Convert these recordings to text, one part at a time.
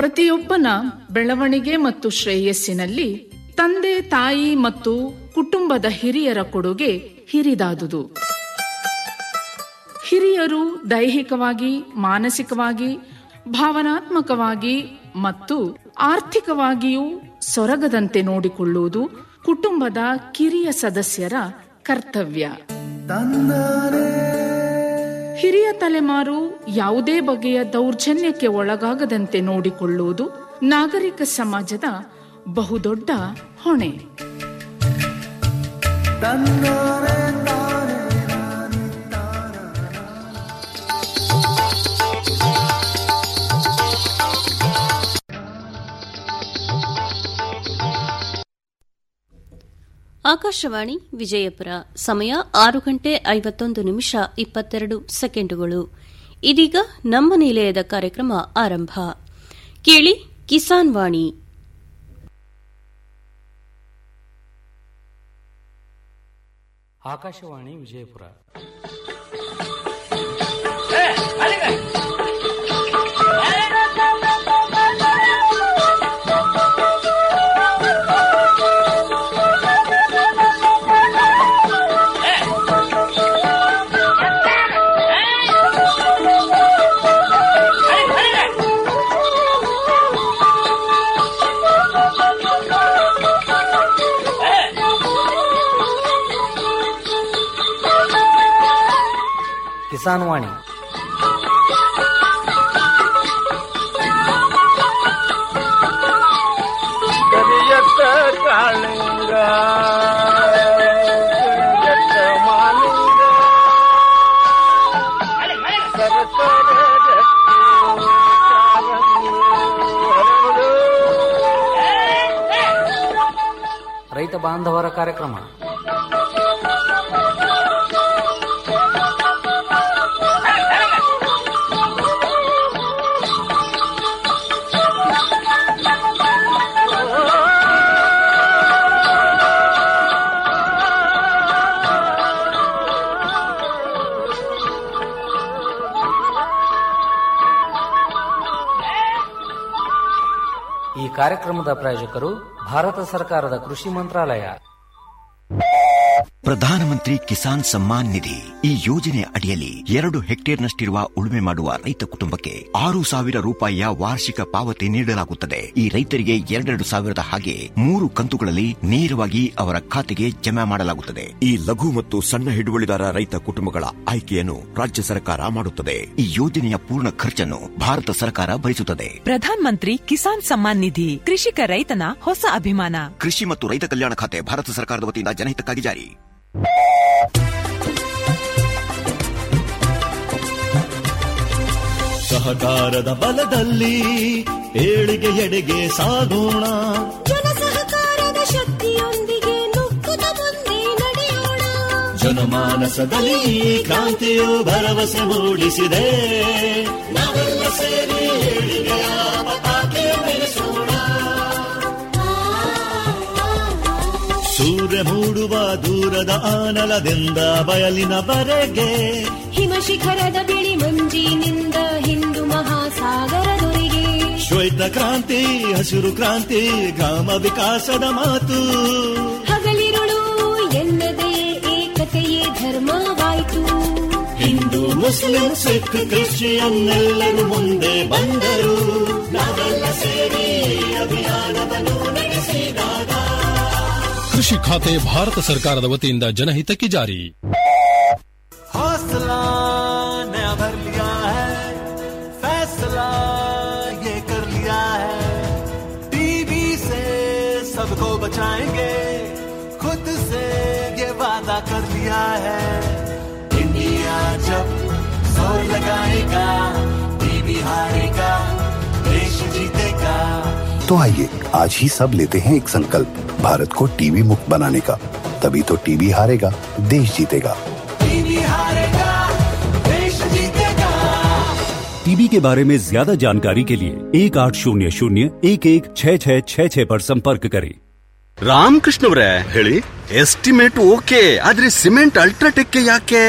ಪ್ರತಿಯೊಬ್ಬನ ಬೆಳವಣಿಗೆ ಮತ್ತು ಶ್ರೇಯಸ್ಸಿನಲ್ಲಿ ತಂದೆ ತಾಯಿ ಮತ್ತು ಕುಟುಂಬದ ಹಿರಿಯರ ಕೊಡುಗೆ ಹಿರಿದಾದುದು ಹಿರಿಯರು ದೈಹಿಕವಾಗಿ ಮಾನಸಿಕವಾಗಿ ಭಾವನಾತ್ಮಕವಾಗಿ ಮತ್ತು ಆರ್ಥಿಕವಾಗಿಯೂ ಸೊರಗದಂತೆ ನೋಡಿಕೊಳ್ಳುವುದು ಕುಟುಂಬದ ಕಿರಿಯ ಸದಸ್ಯರ ಕರ್ತವ್ಯ ಹಿರಿಯ ತಲೆಮಾರು ಯಾವುದೇ ಬಗೆಯ ದೌರ್ಜನ್ಯಕ್ಕೆ ಒಳಗಾಗದಂತೆ ನೋಡಿಕೊಳ್ಳುವುದು ನಾಗರಿಕ ಸಮಾಜದ ಬಹುದೊಡ್ಡ ಹೊಣೆ ಆಕಾಶವಾಣಿ ವಿಜಯಪುರ ಸಮಯ ಆರು ಗಂಟೆ ಐವತ್ತೊಂದು ನಿಮಿಷ ಇಪ್ಪತ್ತೆರಡು ಸೆಕೆಂಡುಗಳು ಇದೀಗ ನಮ್ಮ ನಿಲಯದ ಕಾರ್ಯಕ್ರಮ ಆರಂಭ ಕೇಳಿ ಕಿಸಾನ್ ವಾಣಿ ಆಕಾಶವಾಣಿ ವಿಜಯಪುರ ಕಿಸಾನ್ ವಾಣಿ ಕರಿಯತ್ತ ಕಾಳಿಂಗ ಕರಿಯತ್ತ ಮಾಲಿಂಗ ಸರಸರ ಗಟ್ಟಿ ಕಾಲಂಗಿ ಹರಡು. ರೈತ ಬಾಂಧವರ ಕಾರ್ಯಕ್ರಮ ಈ ಕಾರ್ಯಕ್ರಮದ ಪ್ರಾಯೋಜಕರು ಭಾರತ ಸರ್ಕಾರದ ಕೃಷಿ ಮಂತ್ರಾಲಯ ಪ್ರಧಾನಮಂತ್ರಿ ಕಿಸಾನ್ ಸಮ್ಮಾನ್ ನಿಧಿ ಈ ಯೋಜನೆಯ ಅಡಿಯಲ್ಲಿ ಎರಡು ಹೆಕ್ಟೇರ್ನಷ್ಟಿರುವ ಉಳುಮೆ ಮಾಡುವ ರೈತ ಕುಟುಂಬಕ್ಕೆ ಆರು ಸಾವಿರ ರೂಪಾಯಿಯ ವಾರ್ಷಿಕ ಪಾವತಿ ನೀಡಲಾಗುತ್ತದೆ ಈ ರೈತರಿಗೆ ಎರಡೆರಡು ಸಾವಿರದ ಹಾಗೆ ಮೂರು ಕಂತುಗಳಲ್ಲಿ ನೇರವಾಗಿ ಅವರ ಖಾತೆಗೆ ಜಮಾ ಮಾಡಲಾಗುತ್ತದೆ ಈ ಲಘು ಮತ್ತು ಸಣ್ಣ ಹಿಡುವಳಿದಾರ ರೈತ ಕುಟುಂಬಗಳ ಆಯ್ಕೆಯನ್ನು ರಾಜ್ಯ ಸರ್ಕಾರ ಮಾಡುತ್ತದೆ ಈ ಯೋಜನೆಯ ಪೂರ್ಣ ಖರ್ಚನ್ನು ಭಾರತ ಸರ್ಕಾರ ಭರಿಸುತ್ತದೆ ಪ್ರಧಾನ್ ಮಂತ್ರಿ ಕಿಸಾನ್ ಸಮ್ಮಾನ್ ನಿಧಿ ಕೃಷಿಕ ರೈತನ ಹೊಸ ಅಭಿಮಾನ ಕೃಷಿ ಮತ್ತು ರೈತ ಕಲ್ಯಾಣ ಖಾತೆ ಭಾರತ ಸರ್ಕಾರದ ವತಿಯಿಂದ ಜನಹಿತಕ್ಕಾಗಿ ಜಾರಿ ಸಹಕಾರದ ಬಲದಲ್ಲಿ ಏಳಿಗೆ ಎಡೆಗೆ ಸಾಗೋಣ ಜನ ಸಹಕಾರದ ಶಕ್ತಿಯೊಂದಿಗೆ ನುಗ್ಗುತ್ತ ಮುಂದೆ ನಡೆಯೋಣ ಜನಮಾನಸದಲ್ಲಿ ಈ ಕ್ರಾಂತಿಯು ಭರವಸೆ ಮೂಡಿಸಿದೆ ನಾವೆಲ್ಲ ಸೇರಿ ಏಳಿಗೆಯ ಪತಾಕೆ ಬೆಳೆಸೋಣ ಸೂರ್ಯ ಮೂಡುವ ದೂರದ ಆನಲದಿಂದ ಬಯಲಿನವರೆಗೆ ಹಿಮ ಶಿಖರದ ಬಿಳಿ ಮಂಜಿನಿಂದ ಹಿಂದೂ ಮಹಾಸಾಗರದೊರೆಗೆ ಶ್ವೇತ ಕ್ರಾಂತಿ ಹಸಿರು ಕ್ರಾಂತಿ ಗ್ರಾಮ ವಿಕಾಸದ ಮಾತು ಹಗಲಿರುಳು ಎನ್ನದೇ ಏಕತೆಯೇ ಧರ್ಮವಾಯಿತು ಹಿಂದೂ ಮುಸ್ಲಿಂ ಸಿಖ್ ಕ್ರಿಶ್ಚಿಯನ್ನೆಲ್ಲರೂ ಮುಂದೆ ಬಂದರು ನಾವೆಲ್ಲ ಸೇರಿ ಅಭಿಯಾನವನ್ನು ನಡೆಸಿದಾಗ ಕೃಷಿ ಖಾತೆ ಭಾರತ ಸರ್ಕಾರದ ವತಿಯಿಂದ ಜನಹಿತಕ್ಕೆ ಜಾರಿ हौसला नया भर लिया है फैसला ये कर लिया है टीवी से सबको बचाएंगे खुद से ये वादा कर लिया है इंडिया जब जोर लगाएगा टीवी हारेगा देश जीतेगा तो आइए आज ही सब लेते हैं एक संकल्प भारत को टीवी मुक्त बनाने का तभी तो टीवी हारेगा देश जीतेगा टीवी हारेगा देश जीतेगा टीबी के बारे में ज्यादा जानकारी के लिए एक आठ शून्य शून्य एक एक छः छः छः छः पर संपर्क करें ರಾಮಕೃಷ್ಣವ್ರೆ ಹೇಳಿ ಎಸ್ಟಿಮೇಟ್ ಓಕೆ ಆದ್ರೆ ಸಿಮೆಂಟ್ ಅಲ್ಟ್ರಾಟೆಕ್ ಯಾಕೆ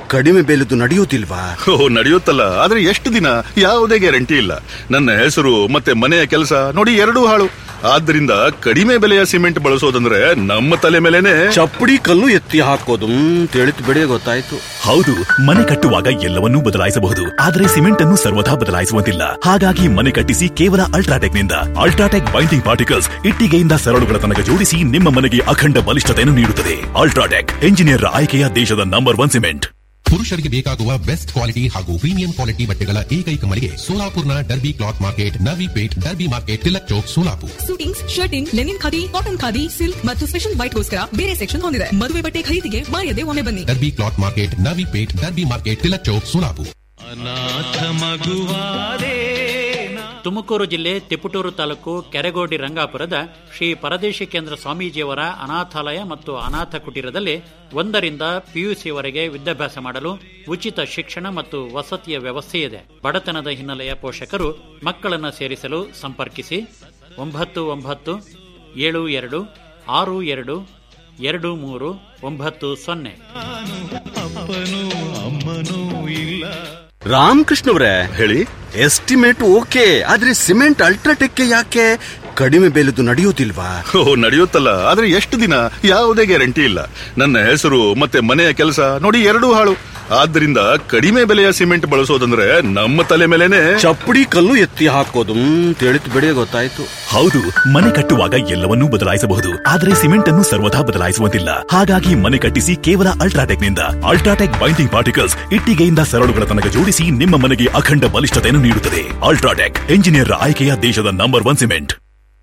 ಕಡಿಮೆ ಬೆಲೆದು ನಡೆಯುವುದಿಲ್ವಾ ಓ ನಡೆಯುತ್ತಲ್ಲ ಆದ್ರೆ ಎಷ್ಟು ದಿನ ಯಾವುದೇ ಗ್ಯಾರಂಟಿ ಇಲ್ಲ ನನ್ನ ಹೆಸರು ಮತ್ತೆ ಮನೆಯ ಕೆಲಸ ನೋಡಿ ಎರಡೂ ಹಾಳು ಆದ್ರಿಂದ ಕಡಿಮೆ ಬೆಲೆಯ ಸಿಮೆಂಟ್ ಬಳಸೋದಂದ್ರೆ ನಮ್ಮ ತಲೆ ಮೇಲೆನೆ ಚಪ್ಪಡಿ ಕಲ್ಲು ಎತ್ತಿ ಹಾಕೋದು ತಿಳಿತು ಬಿಡಿ ಗೊತ್ತಾಯ್ತು ಹೌದು ಮನೆ ಕಟ್ಟುವಾಗ ಎಲ್ಲವನ್ನೂ ಬದಲಾಯಿಸಬಹುದು ಆದರೆ ಸಿಮೆಂಟ್ ಅನ್ನು ಸರ್ವದಾ ಬದಲಾಯಿಸುವಂತಿಲ್ಲ ಹಾಗಾಗಿ ಮನೆ ಕಟ್ಟಿಸಿ ಕೇವಲ ಅಲ್ಟ್ರಾಟೆಕ್ ನಿಂದ ಅಲ್ಟ್ರಾಟೆಕ್ ಬೈಂಡಿಂಗ್ ಪಾರ್ಟಿಕಲ್ಸ್ ಇಟ್ಟಿಗೆಯಿಂದ ಸರಳುಗಳ ತನಕ ಜೋಡಿಸಿ ನಿಮ್ಮ ಮನೆಗೆ ಅಖಂಡ ಬಲಿಷ್ಠತೆಯನ್ನು ನೀಡುತ್ತದೆ ಅಲ್ಟ್ರಾಟೆಕ್ ಎಂಜಿನಿಯರ್ ಆಯ್ಕೆಯ ದೇಶದ ನಂಬರ್ ಒನ್ ಸಿಮೆಂಟ್ ಪುರುಷರಿಗೆ ಬೇಕಾಗುವ ಬೆಸ್ಟ್ ಕ್ವಾಲಿಟಿ ಹಾಗೂ ಪ್ರೀಮಿಯಂ ಕ್ವಾಲಿಟಿ ಬಟ್ಟೆಗಳ ಏಕೈಕ ಮಳಿಗೆ ಸೋಲಾಪುರ್ನ Derby cloth market Navi Peth Derby market Tilak Chowk Solapur suitings shirting linen khadi cotton khadi silk ಮತ್ತು ಸ್ಪೆಷಲ್ ವೈಟ್ಗೋಸ್ಕರ ಬೇರೆ ಸೆಕ್ಷನ್ ಹೊಂದಿದೆ ಮದುವೆ ಬಟ್ಟೆ ಖರೀದಿಗೆ ಮಾಯದೆ ಒಮ್ಮೆ ಬನ್ನಿ Derby cloth market Navi Peth Derby market Tilak Chowk Solapur ಅನಾಥ ಮಗುವಾದೆ ತುಮಕೂರು ಜಿಲ್ಲೆ ತಿಪಟೂರು ತಾಲೂಕು ಕೆರೆಗೋಡಿ ರಂಗಾಪುರದ ಶ್ರೀ ಪರದೇಶಿ ಕೇಂದ್ರ ಸ್ವಾಮೀಜಿಯವರ ಅನಾಥಾಲಯ ಮತ್ತು ಅನಾಥ ಕುಟೀರದಲ್ಲಿ ಒಂದರಿಂದ ಪಿಯುಸಿವರೆಗೆ ವಿದ್ಯಾಭ್ಯಾಸ ಮಾಡಲು ಉಚಿತ ಶಿಕ್ಷಣ ಮತ್ತು ವಸತಿಯ ವ್ಯವಸ್ಥೆ ಇದೆ ಬಡತನದ ಹಿನ್ನೆಲೆಯ ಪೋಷಕರು ಮಕ್ಕಳನ್ನು ಸೇರಿಸಲು ಸಂಪರ್ಕಿಸಿ ಒಂಬತ್ತು ಒಂಬತ್ತು ಏಳು ಎರಡು ಆರು ಎರಡು ಎರಡು ಮೂರು ಒಂಬತ್ತು ಸೊನ್ನೆ ಅಪ್ಪನೂ ಅಮ್ಮನೂ ಇಲ್ಲ ರಾಮಕೃಷ್ಣವ್ರೆ ಹೇಳಿ ಎಸ್ಟಿಮೇಟ್ ಓಕೆ ಆದ್ರೆ ಸಿಮೆಂಟ್ ಅಲ್ಟ್ರಾಟೆಕ್ ಯಾಕೆ ಕಡಿಮೆ ಬೆಲೆದು ನಡೆಯುವುದಿಲ್ವಾ ಓ ನಡೆಯುತ್ತಲ್ಲ ಆದ್ರೆ ಎಷ್ಟು ದಿನ ಯಾವುದೇ ಗ್ಯಾರಂಟಿ ಇಲ್ಲ ನನ್ನ ಹೆಸರು ಮತ್ತೆ ಮನೆಯ ಕೆಲಸ ನೋಡಿ ಎರಡೂ ಹಾಳು ಆದ್ರಿಂದ ಕಡಿಮೆ ಬೆಲೆಯ ಸಿಮೆಂಟ್ ಬಳಸೋದಂದ್ರೆ ನಮ್ಮ ತಲೆ ಮೇಲೆನೆ ಚಪ್ಪಡಿ ಕಲ್ಲು ಎತ್ತಿ ಹಾಕೋದು ತಿಳಿತು ಬಿಡಿ ಗೊತ್ತಾಯ್ತು ಹೌದು ಮನೆ ಕಟ್ಟುವಾಗ ಎಲ್ಲವನ್ನೂ ಬದಲಾಯಿಸಬಹುದು ಆದರೆ ಸಿಮೆಂಟ್ ಅನ್ನು ಸರ್ವದಾ ಬದಲಾಯಿಸುವಂತಿಲ್ಲ ಹಾಗಾಗಿ ಮನೆ ಕಟ್ಟಿಸಿ ಕೇವಲ ಅಲ್ಟ್ರಾಟೆಕ್ ನಿಂದ ಅಲ್ಟ್ರಾಟೆಕ್ ಬೈಂಡಿಂಗ್ ಪಾರ್ಟಿಕಲ್ಸ್ ಇಟ್ಟಿಗೆಯಿಂದ ಸರಳುಗಳ ತನಕ ಜೋಡಿಸಿ ನಿಮ್ಮ ಮನೆಗೆ ಅಖಂಡ ಬಲಿಷ್ಠತೆಯನ್ನು ನೀಡುತ್ತದೆ ಅಲ್ಟ್ರಾಟೆಕ್ ಎಂಜಿನಿಯರ್ ಆಯ್ಕೆಯ ದೇಶದ ನಂಬರ್ ಒನ್ ಸಿಮೆಂಟ್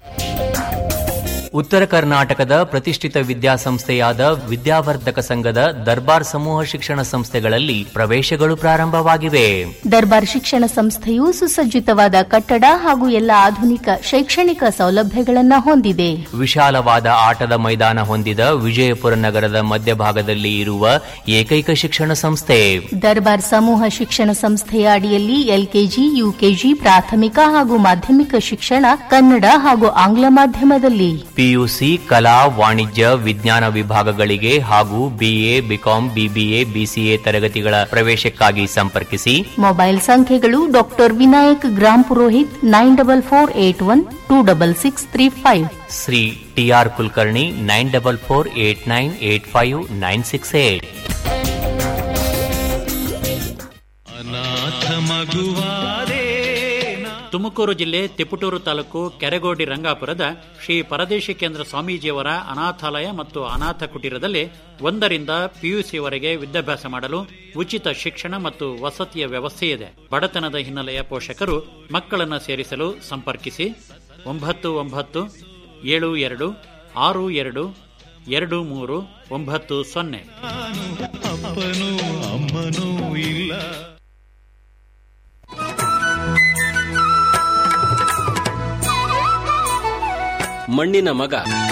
ಉತ್ತರ ಕರ್ನಾಟಕದ ಪ್ರತಿಷ್ಠಿತ ವಿದ್ಯಾಸಂಸ್ಥೆಯಾದ ವಿದ್ಯಾವರ್ಧಕ ಸಂಘದ ದರ್ಬಾರ್ ಸಮೂಹ ಶಿಕ್ಷಣ ಸಂಸ್ಥೆಗಳಲ್ಲಿ ಪ್ರವೇಶಗಳು ಪ್ರಾರಂಭವಾಗಿವೆ ದರ್ಬಾರ್ ಶಿಕ್ಷಣ ಸಂಸ್ಥೆಯು ಸುಸಜ್ಜಿತವಾದ ಕಟ್ಟಡ ಹಾಗೂ ಎಲ್ಲ ಆಧುನಿಕ ಶೈಕ್ಷಣಿಕ ಸೌಲಭ್ಯಗಳನ್ನು ಹೊಂದಿದೆ ವಿಶಾಲವಾದ ಆಟದ ಮೈದಾನ ಹೊಂದಿದ ವಿಜಯಪುರ ನಗರದ ಮಧ್ಯಭಾಗದಲ್ಲಿ ಇರುವ ಏಕೈಕ ಶಿಕ್ಷಣ ಸಂಸ್ಥೆ ದರ್ಬಾರ್ ಸಮೂಹ ಶಿಕ್ಷಣ ಸಂಸ್ಥೆಯ ಅಡಿಯಲ್ಲಿ ಎಲ್ಕೆಜಿ ಯುಕೆಜಿ ಪ್ರಾಥಮಿಕ ಹಾಗೂ ಮಾಧ್ಯಮಿಕ ಶಿಕ್ಷಣ ಕನ್ನಡ ಹಾಗೂ ಆಂಗ್ಲ ಮಾಧ್ಯಮದಲ್ಲಿ ಪಿಯುಸಿ ಕಲಾ ವಾಣಿಜ್ಯ ವಿಜ್ಞಾನ ವಿಭಾಗಗಳಿಗೆ ಹಾಗೂ ಬಿಎ ಬಿಕಾಂ ಬಿಬಿಎ ಬಿಸಿಎ ತರಗತಿಗಳ ಪ್ರವೇಶಕ್ಕಾಗಿ ಸಂಪರ್ಕಿಸಿ ಮೊಬೈಲ್ ಸಂಖ್ಯೆಗಳು doctor Vinayak Gram Purohit nine double four eight one two double six three five Shri T R Kulkarni nine double four eight nine eight five nine six eight ಅನಾಥ ಮಗುವಾದೆ ತುಮಕೂರು ಜಿಲ್ಲೆ ತಿಪಟೂರು ತಾಲೂಕು ಕೆರೆಗೋಡಿ ರಂಗಾಪುರದ ಶ್ರೀ ಪರದೇಶಿ ಕೇಂದ್ರ ಸ್ವಾಮೀಜಿಯವರ ಅನಾಥಾಲಯ ಮತ್ತು ಅನಾಥ ಕುಟೀರದಲ್ಲಿ ಒಂದರಿಂದ ಪಿಯುಸಿವರೆಗೆ ವಿದ್ಯಾಭ್ಯಾಸ ಮಾಡಲು ಉಚಿತ ಶಿಕ್ಷಣ ಮತ್ತು ವಸತಿಯ ವ್ಯವಸ್ಥೆ ಇದೆ ಬಡತನದ ಹಿನ್ನೆಲೆಯ ಪೋಷಕರು ಮಕ್ಕಳನ್ನು ಸೇರಿಸಲು ಸಂಪರ್ಕಿಸಿ ಒಂಬತ್ತು ಒಂಬತ್ತು ಏಳು ಎರಡು ಆರು ಎರಡು ಎರಡು ಮೂರು ಒಂಬತ್ತು ಸೊನ್ನೆ ಅಪ್ಪನೂ ಅಮ್ಮನೂ ಇಲ್ಲ ಮಣ್ಣಿನ ಮಗ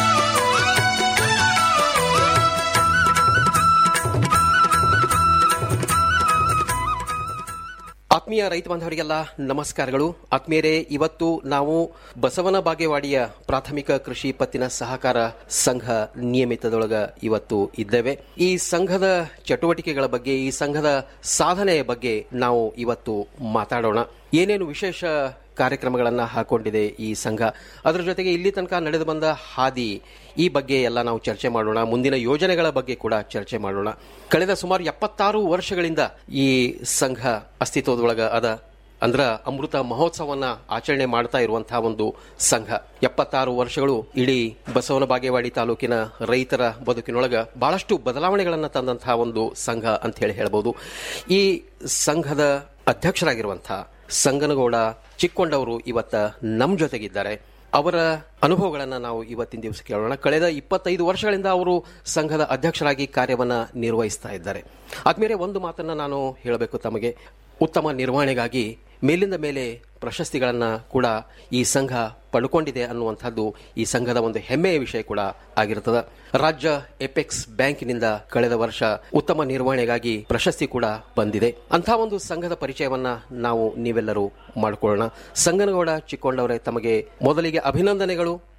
ಆತ್ಮೀಯ ರೈತ ಬಾಂಧವರಿಗೆಲ್ಲ ನಮಸ್ಕಾರಗಳು ಆತ್ಮೀಯರೇ ಇವತ್ತು ನಾವು ಬಸವನ ಬಾಗೇವಾಡಿಯ ಪ್ರಾಥಮಿಕ ಕೃಷಿ ಪತ್ತಿನ ಸಹಕಾರ ಸಂಘ ನಿಯಮಿತದೊಳಗ ಇವತ್ತು ಇದ್ದೇವೆ ಈ ಸಂಘದ ಚಟುವಟಿಕೆಗಳ ಬಗ್ಗೆ ಈ ಸಂಘದ ಸಾಧನೆಯ ಬಗ್ಗೆ ನಾವು ಇವತ್ತು ಮಾತಾಡೋಣ ಏನೇನು ವಿಶೇಷ ಕಾರ್ಯಕ್ರಮಗಳನ್ನ ಹಾಕೊಂಡಿದೆ ಈ ಸಂಘ ಅದರ ಜೊತೆಗೆ ಇಲ್ಲಿ ತನಕ ನಡೆದು ಬಂದ ಹಾದಿ ಈ ಬಗ್ಗೆ ಎಲ್ಲ ನಾವು ಚರ್ಚೆ ಮಾಡೋಣ ಮುಂದಿನ ಯೋಜನೆಗಳ ಬಗ್ಗೆ ಕೂಡ ಚರ್ಚೆ ಮಾಡೋಣ ಕಳೆದ ಸುಮಾರು ಎಪ್ಪತ್ತಾರು ವರ್ಷಗಳಿಂದ ಈ ಸಂಘ ಅಸ್ತಿತ್ವದೊಳಗ ಅದ ಅಂದ್ರ ಅಮೃತ ಮಹೋತ್ಸವನ್ನ ಆಚರಣೆ ಮಾಡ್ತಾ ಇರುವಂತಹ ಒಂದು ಸಂಘ ಎಪ್ಪತ್ತಾರು ವರ್ಷಗಳು ಇಡೀ ಬಸವನ ಬಾಗೇವಾಡಿ ತಾಲೂಕಿನ ರೈತರ ಬದುಕಿನೊಳಗ ಬಹಳಷ್ಟು ಬದಲಾವಣೆಗಳನ್ನ ತಂದಂತಹ ಒಂದು ಸಂಘ ಅಂತ ಹೇಳಿ ಹೇಳ್ಬೋದು ಈ ಸಂಘದ ಅಧ್ಯಕ್ಷರಾಗಿರುವಂತಹ ಸಂಗನಗೌಡ ಚಿಕ್ಕೊಂಡವರು ಇವತ್ತ ನಮ್ಮ ಜೊತೆಗಿದ್ದಾರೆ ಅವರ ಅನುಭವಗಳನ್ನ ನಾವು ಇವತ್ತಿನ ದಿವಸ ಕೇಳೋಣ ಕಳೆದ ಇಪ್ಪತ್ತೈದು ವರ್ಷಗಳಿಂದ ಅವರು ಸಂಘದ ಅಧ್ಯಕ್ಷರಾಗಿ ಕಾರ್ಯವನ್ನ ನಿರ್ವಹಿಸ್ತಾ ಇದ್ದಾರೆ ಆದ್ಮೇಲೆ ಒಂದು ಮಾತನ್ನ ನಾನು ಹೇಳಬೇಕು ತಮಗೆ ಉತ್ತಮ ನಿರ್ವಹಣೆಗಾಗಿ ಮೇಲಿಂದ ಮೇಲೆ ಪ್ರಶಸ್ತಿಗಳನ್ನ ಕೂಡ ಈ ಸಂಘ ಪಡ್ಕೊಂಡಿದೆ ಅನ್ನುವಂಥದ್ದು ಈ ಸಂಘದ ಒಂದು ಹೆಮ್ಮೆಯ ವಿಷಯ ಕೂಡ ಆಗಿರುತ್ತದೆ ರಾಜ್ಯ ಎಪೆಕ್ಸ್ ಬ್ಯಾಂಕಿನಿಂದ ಕಳೆದ ವರ್ಷ ಉತ್ತಮ ನಿರ್ವಹಣೆಗಾಗಿ ಪ್ರಶಸ್ತಿ ಕೂಡ ಬಂದಿದೆ ಅಂಥ ಒಂದು ಸಂಘದ ಪರಿಚಯವನ್ನ ನಾವು ನೀವೆಲ್ಲರೂ ಮಾಡಿಕೊಳ್ಳೋಣ ಸಂಗನಗೌಡ ಚಿಕ್ಕೊಂಡವರೇ ತಮಗೆ ಮೊದಲಿಗೆ ಅಭಿನಂದನೆಗಳು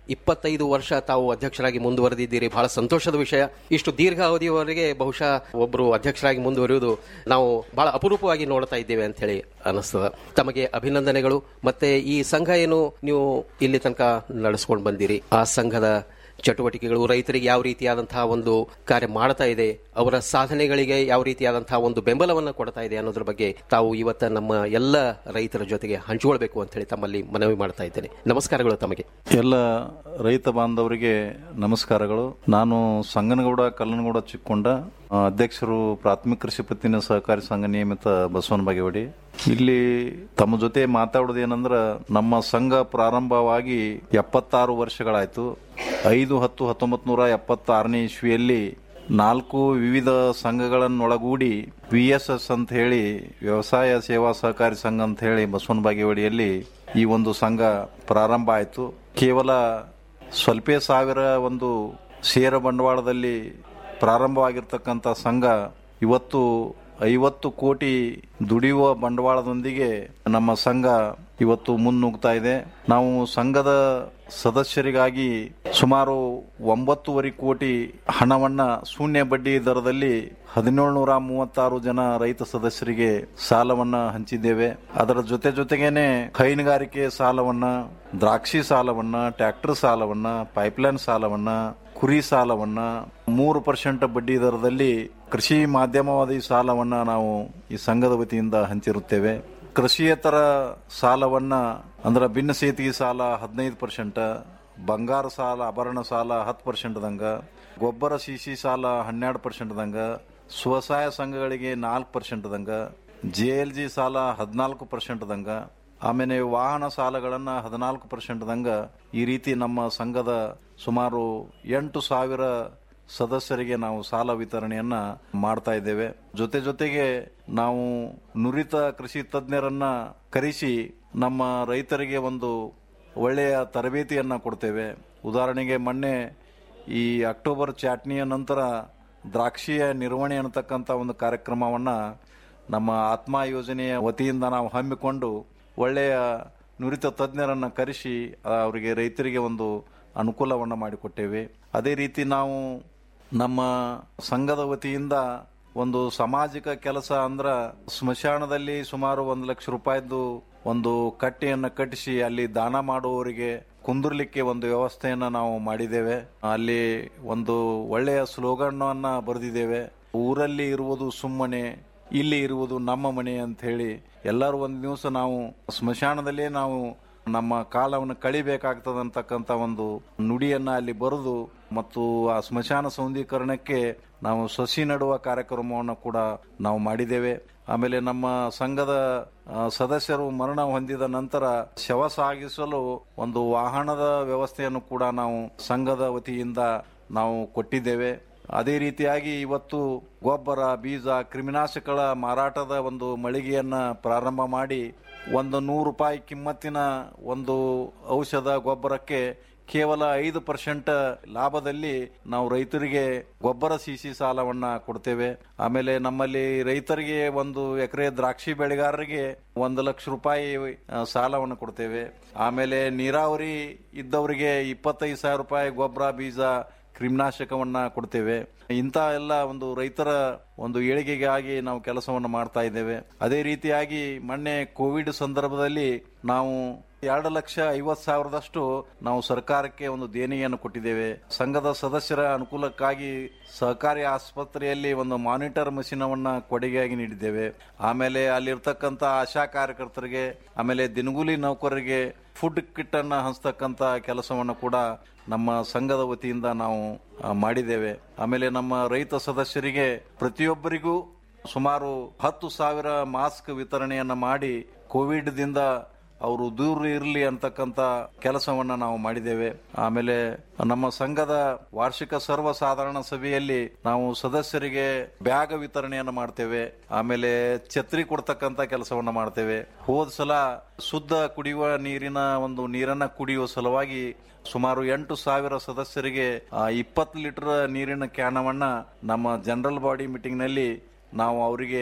ಇಪ್ಪತ್ತೈದು ವರ್ಷ ತಾವು ಅಧ್ಯಕ್ಷರಾಗಿ ಮುಂದುವರೆದಿದ್ದೀರಿ ಬಹಳ ಸಂತೋಷದ ವಿಷಯ ಇಷ್ಟು ದೀರ್ಘ ಅವಧಿಯವರೆಗೆ ಬಹುಶಃ ಒಬ್ಬರು ಅಧ್ಯಕ್ಷರಾಗಿ ಮುಂದುವರಿಯುವುದು ನಾವು ಬಹಳ ಅಪರೂಪವಾಗಿ ನೋಡ್ತಾ ಇದ್ದೇವೆ ಅಂತ ಹೇಳಿ ಅನಿಸ್ತದ ತಮಗೆ ಅಭಿನಂದನೆಗಳು ಮತ್ತೆ ಈ ಸಂಘ ಏನು ನೀವು ಇಲ್ಲಿ ತನಕ ನಡೆಸ್ಕೊಂಡು ಬಂದಿರಿ ಆ ಸಂಘದ ಚಟುವಟಿಕೆಗಳು ರೈತರಿಗೆ ಯಾವ ರೀತಿಯಾದಂತಹ ಒಂದು ಕಾರ್ಯ ಮಾಡ್ತಾ ಇದೆ ಅವರ ಸಾಧನೆಗಳಿಗೆ ಯಾವ ರೀತಿಯಾದಂತಹ ಒಂದು ಬೆಂಬಲವನ್ನು ಕೊಡ್ತಾ ಇದೆ ಅನ್ನೋದ್ರ ಬಗ್ಗೆ ತಾವು ಇವತ್ತ ನಮ್ಮ ಎಲ್ಲ ರೈತರ ಜೊತೆಗೆ ಹಂಚಿಕೊಳ್ಬೇಕು ಅಂತ ಹೇಳಿ ತಮ್ಮಲ್ಲಿ ಮನವಿ ಮಾಡ್ತಾ ಇದ್ದೇನೆ ನಮಸ್ಕಾರಗಳು ತಮಗೆ ಎಲ್ಲ ರೈತ ಬಾಂಧವರಿಗೆ ನಮಸ್ಕಾರಗಳು ನಾನು ಸಂಗನಗೌಡ ಕಲ್ಲನಗೌಡ ಚಿಕ್ಕೊಂಡ ಆ, ಅಧ್ಯಕ್ಷರು ಪ್ರಾಥಮಿಕ ಕೃಷಿ ಪತ್ತಿನ ಸಹಕಾರಿ ಸಂಘ ನಿಯಮಿತ ಬಸವನ ಬಾಗೇವಾಡಿ ಇಲ್ಲಿ ತಮ್ಮ ಜೊತೆ ಮಾತಾಡೋದು ಏನಂದ್ರ ನಮ್ಮ ಸಂಘ ಪ್ರಾರಂಭವಾಗಿ ಎಪ್ಪತ್ತಾರು ವರ್ಷಗಳಾಯ್ತು ಐದು ಹತ್ತು ಹತ್ತೊಂಬತ್ ನೂರ ಎಪ್ಪತ್ತಾರನೇ ಇಸ್ವಿಯಲ್ಲಿ ನಾಲ್ಕು ವಿವಿಧ ಸಂಘಗಳನ್ನೊಳಗೂಡಿ ವಿ ಎಸ್ ಎಸ್ ಅಂತ ಹೇಳಿ ವ್ಯವಸಾಯ ಸೇವಾ ಸಹಕಾರಿ ಸಂಘ ಅಂತ ಹೇಳಿ ಬಸವನ ಬಾಗೇವಾಡಿಯಲ್ಲಿ ಈ ಒಂದು ಸಂಘ ಪ್ರಾರಂಭ ಆಯಿತು ಕೇವಲ ಸ್ವಲ್ಪೇ ಸಾವಿರ ಒಂದು ಷೇರ ಬಂಡವಾಳದಲ್ಲಿ ಪ್ರಾರಂಭವಾಗಿರ್ತಕ್ಕಂಥ ಸಂಘ ಇವತ್ತು ಐವತ್ತು ಕೋಟಿ ದುಡಿಯುವ ಬಂಡವಾಳದೊಂದಿಗೆ ನಮ್ಮ ಸಂಘ ಇವತ್ತು ಮುನ್ನುಗ್ತಾ ಇದೆ ನಾವು ಸಂಘದ ಸದಸ್ಯರಿಗಾಗಿ ಸುಮಾರು ಒಂಬತ್ತುವರೆ ಕೋಟಿ ಹಣವನ್ನ ಶೂನ್ಯ ಬಡ್ಡಿ ದರದಲ್ಲಿ ಹದಿನೇಳುನೂರ ಮೂವತ್ತಾರು ಜನ ರೈತ ಸದಸ್ಯರಿಗೆ ಸಾಲವನ್ನ ಹಂಚಿದ್ದೇವೆ ಅದರ ಜೊತೆ ಜೊತೆಗೇನೆ ಹೈನುಗಾರಿಕೆ ಸಾಲವನ್ನ ದ್ರಾಕ್ಷಿ ಸಾಲವನ್ನ ಟ್ರ್ಯಾಕ್ಟರ್ ಸಾಲವನ್ನ ಪೈಪ್ಲೈನ್ ಸಾಲವನ್ನ ಕುರಿ ಸಾಲವನ್ನ ಮೂರು ಪರ್ಸೆಂಟ್ ಬಡ್ಡಿ ದರದಲ್ಲಿ ಕೃಷಿ ಮಾಧ್ಯಮವಾದಿ ಸಾಲವನ್ನ ನಾವು ಈ ಸಂಘದ ವತಿಯಿಂದ ಹಂಚಿರುತ್ತೇವೆ ಕೃಷಿಯೇತರ ಸಾಲವನ್ನ ಅಂದ್ರೆ ಭಿನ್ನ ಸೇತಿಗೆ ಸಾಲ ಹದಿನೈದು ಪರ್ಸೆಂಟ್ ಬಂಗಾರ ಸಾಲ ಆಭರಣ ಸಾಲ ಹತ್ತು ಪರ್ಸೆಂಟ್ ದಂಗ ಗೊಬ್ಬರ ಸಿಸಿ ಸಾಲ ಹನ್ನೆರಡು ಪರ್ಸೆಂಟ್ ದಂಗ ಸ್ವಸಹಾಯ ಸಂಘಗಳಿಗೆ ನಾಲ್ಕು ಪರ್ಸೆಂಟ್ ದಂಗ ಜೆ ಎಲ್ ಜಿ ಸಾಲ ಹದಿನಾಲ್ಕು ಪರ್ಸೆಂಟ್ ದಂಗ ಆಮೇಲೆ ವಾಹನ ಸಾಲಗಳನ್ನ ಹದಿನಾಲ್ಕು ಪರ್ಸೆಂಟ್ ದಂಗ ಈ ರೀತಿ ನಮ್ಮ ಸಂಘದ ಸುಮಾರು ಎಂಟು ಸಾವಿರ ಸದಸ್ಯರಿಗೆ ನಾವು ಸಾಲ ವಿತರಣೆಯನ್ನ ಮಾಡ್ತಾ ಇದ್ದೇವೆ ಜೊತೆ ಜೊತೆಗೆ ನಾವು ನುರಿತ ಕೃಷಿ ತಜ್ಞರನ್ನ ಕರೆಸಿ ನಮ್ಮ ರೈತರಿಗೆ ಒಂದು ಒಳ್ಳೆಯ ತರಬೇತಿಯನ್ನ ಕೊಡ್ತೇವೆ ಉದಾಹರಣೆಗೆ ಮೊನ್ನೆ ಈ ಅಕ್ಟೋಬರ್ ಚಾಟ್ನಿಯ ನಂತರ ದ್ರಾಕ್ಷಿಯ ನಿರ್ವಹಣೆ ಅನ್ನತಕ್ಕಂಥ ಒಂದು ಕಾರ್ಯಕ್ರಮವನ್ನ ನಮ್ಮ ಆತ್ಮ ಯೋಜನೆಯ ವತಿಯಿಂದ ನಾವು ಹಮ್ಮಿಕೊಂಡು ಒಳ್ಳೆಯ ನುರಿತ ತಜ್ಞರನ್ನ ಕರೆಸಿ ಅವರಿಗೆ ರೈತರಿಗೆ ಒಂದು ಅನುಕೂಲವನ್ನು ಮಾಡಿಕೊಟ್ಟೇವೆ ಅದೇ ರೀತಿ ನಾವು ನಮ್ಮ ಸಂಘದ ವತಿಯಿಂದ ಒಂದು ಸಾಮಾಜಿಕ ಕೆಲಸ ಅಂದ್ರ ಸ್ಮಶಾನದಲ್ಲಿ ಸುಮಾರು ಒಂದು ಲಕ್ಷ ರೂಪಾಯಿದ್ದು ಒಂದು ಕಟ್ಟೆಯನ್ನು ಕಟ್ಟಿಸಿ ಅಲ್ಲಿ ದಾನ ಮಾಡುವವರಿಗೆ ಕುಂದಿರ್ಲಿಕ್ಕೆ ಒಂದು ವ್ಯವಸ್ಥೆಯನ್ನ ನಾವು ಮಾಡಿದ್ದೇವೆ ಅಲ್ಲಿ ಒಂದು ಒಳ್ಳೆಯ ಸ್ಲೋಗನ್ ಅನ್ನ ಬರೆದಿದ್ದೇವೆ ಊರಲ್ಲಿ ಇರುವುದು ಸುಮ್ಮನೆ ಇಲ್ಲಿ ಇರುವುದು ನಮ್ಮ ಮನೆ ಅಂತ ಹೇಳಿ ಎಲ್ಲರೂ ಒಂದು ದಿವಸ ನಾವು ಸ್ಮಶಾನದಲ್ಲೇ ನಾವು ನಮ್ಮ ಕಾಲವನ್ನು ಕಳಿಬೇಕಾಗ್ತದಂತಕ್ಕಂಥ ಒಂದು ನುಡಿಯನ್ನ ಅಲ್ಲಿ ಬರೆದು ಮತ್ತು ಆ ಸ್ಮಶಾನ ಸೌಂದೀಕರಣಕ್ಕೆ ನಾವು ಸಸಿ ನಡುವ ಕಾರ್ಯಕ್ರಮವನ್ನು ಕೂಡ ನಾವು ಮಾಡಿದ್ದೇವೆ ಆಮೇಲೆ ನಮ್ಮ ಸಂಘದ ಆ, ಸದಸ್ಯರು ಮರಣ ಹೊಂದಿದ ನಂತರ ಶವ ಸಾಗಿಸಲು ಒಂದು ವಾಹನದ ವ್ಯವಸ್ಥೆಯನ್ನು ಕೂಡ ನಾವು ಸಂಘದ ವತಿಯಿಂದ ನಾವು ಕೊಟ್ಟಿದ್ದೇವೆ ಅದೇ ರೀತಿಯಾಗಿ ಇವತ್ತು ಗೊಬ್ಬರ ಬೀಜ ಕ್ರಿಮಿನಾಶಕಗಳ ಮಾರಾಟದ ಒಂದು ಮಳಿಗೆಯನ್ನ ಪ್ರಾರಂಭ ಮಾಡಿ ಒಂದು ನೂರು ರೂಪಾಯಿ ಕಿಮ್ಮತ್ತಿನ ಒಂದು ಔಷಧ ಗೊಬ್ಬರಕ್ಕೆ ಕೇವಲ ಐದು ಪರ್ಸೆಂಟ್ ಲಾಭದಲ್ಲಿ ನಾವು ರೈತರಿಗೆ ಗೊಬ್ಬರ ಸಿಸಿ ಸಾಲವನ್ನ ಕೊಡ್ತೇವೆ ಆಮೇಲೆ ನಮ್ಮಲ್ಲಿ ರೈತರಿಗೆ ಒಂದು ಎಕರೆ ದ್ರಾಕ್ಷಿ ಬೆಳೆಗಾರರಿಗೆ ಒಂದು ಲಕ್ಷ ರೂಪಾಯಿ ಆ, ಸಾಲವನ್ನು ಕೊಡ್ತೇವೆ ಆಮೇಲೆ ನೀರಾವರಿ ಇದ್ದವರಿಗೆ ಇಪ್ಪತ್ತೈದು ಸಾವಿರ ರೂಪಾಯಿ ಗೊಬ್ಬರ ಬೀಜ ಕ್ರಿಮಿನಾಶಕವನ್ನ ಕೊಡ್ತೇವೆ ಇಂಥ ಎಲ್ಲ ಒಂದು ರೈತರ ಒಂದು ಏಳಿಗೆಗಾಗಿ ನಾವು ಕೆಲಸವನ್ನು ಮಾಡ್ತಾ ಇದ್ದೇವೆ ಅದೇ ರೀತಿಯಾಗಿ ಮೊನ್ನೆ ಕೋವಿಡ್ ಸಂದರ್ಭದಲ್ಲಿ ನಾವು ಎರಡು ಲಕ್ಷ ಐವತ್ ಸಾವಿರದಷ್ಟು ನಾವು ಸರ್ಕಾರಕ್ಕೆ ಒಂದು ದೇಣಿಗೆಯನ್ನು ಕೊಟ್ಟಿದ್ದೇವೆ ಸಂಘದ ಸದಸ್ಯರ ಅನುಕೂಲಕ್ಕಾಗಿ ಸಹಕಾರಿ ಆಸ್ಪತ್ರೆಯಲ್ಲಿ ಒಂದು ಮಾನಿಟರ್ ಮಷಿನವನ್ನ ಕೊಡುಗೆಯಾಗಿ ನೀಡಿದ್ದೇವೆ ಆಮೇಲೆ ಅಲ್ಲಿರ್ತಕ್ಕಂಥ ಆಶಾ ಕಾರ್ಯಕರ್ತರಿಗೆ ಆಮೇಲೆ ದಿನಗೂಲಿ ನೌಕರರಿಗೆ ಫುಡ್ ಕಿಟ್ ಅನ್ನ ಹಂಚತಕ್ಕಂತ ಕೆಲಸವನ್ನು ಕೂಡ ನಮ್ಮ ಸಂಘದ ವತಿಯಿಂದ ನಾವು ಆ, ಮಾಡಿದ್ದೇವೆ ಆಮೇಲೆ ನಮ್ಮ ರೈತ ಸದಸ್ಯರಿಗೆ ಪ್ರತಿಯೊಬ್ಬರಿಗೂ ಸುಮಾರು ಹತ್ತು ಸಾವಿರ ಮಾಸ್ಕ್ ವಿತರಣೆಯನ್ನ ಮಾಡಿ ಕೋವಿಡ್ ದಿಂದ ಅವರು ದೂರ ಇರಲಿ ಅಂತಕ್ಕಂತ ಕೆಲಸವನ್ನ ನಾವು ಮಾಡಿದ್ದೇವೆ ಆಮೇಲೆ ನಮ್ಮ ಸಂಘದ ವಾರ್ಷಿಕ ಸರ್ವ ಸಾಧಾರಣ ಸಭೆಯಲ್ಲಿ ನಾವು ಸದಸ್ಯರಿಗೆ ಬ್ಯಾಗ್ ವಿತರಣೆಯನ್ನು ಮಾಡ್ತೇವೆ ಆಮೇಲೆ ಛತ್ರಿ ಕೊಡ್ತಕ್ಕಂತ ಕೆಲಸವನ್ನ ಮಾಡ್ತೇವೆ ಹೋದ ಸಲ ಶುದ್ಧ ಕುಡಿಯುವ ನೀರಿನ ಒಂದು ನೀರನ್ನ ಕುಡಿಯುವ ಸಲುವಾಗಿ ಸುಮಾರು ಎಂಟು ಸಾವಿರ ಸದಸ್ಯರಿಗೆ ಇಪ್ಪತ್ತು ಲೀಟರ್ ನೀರಿನ ಕ್ಯಾನವನ್ನ ನಮ್ಮ ಜನರಲ್ ಬಾಡಿ ಮೀಟಿಂಗ್ ನಲ್ಲಿ ನಾವು ಅವರಿಗೆ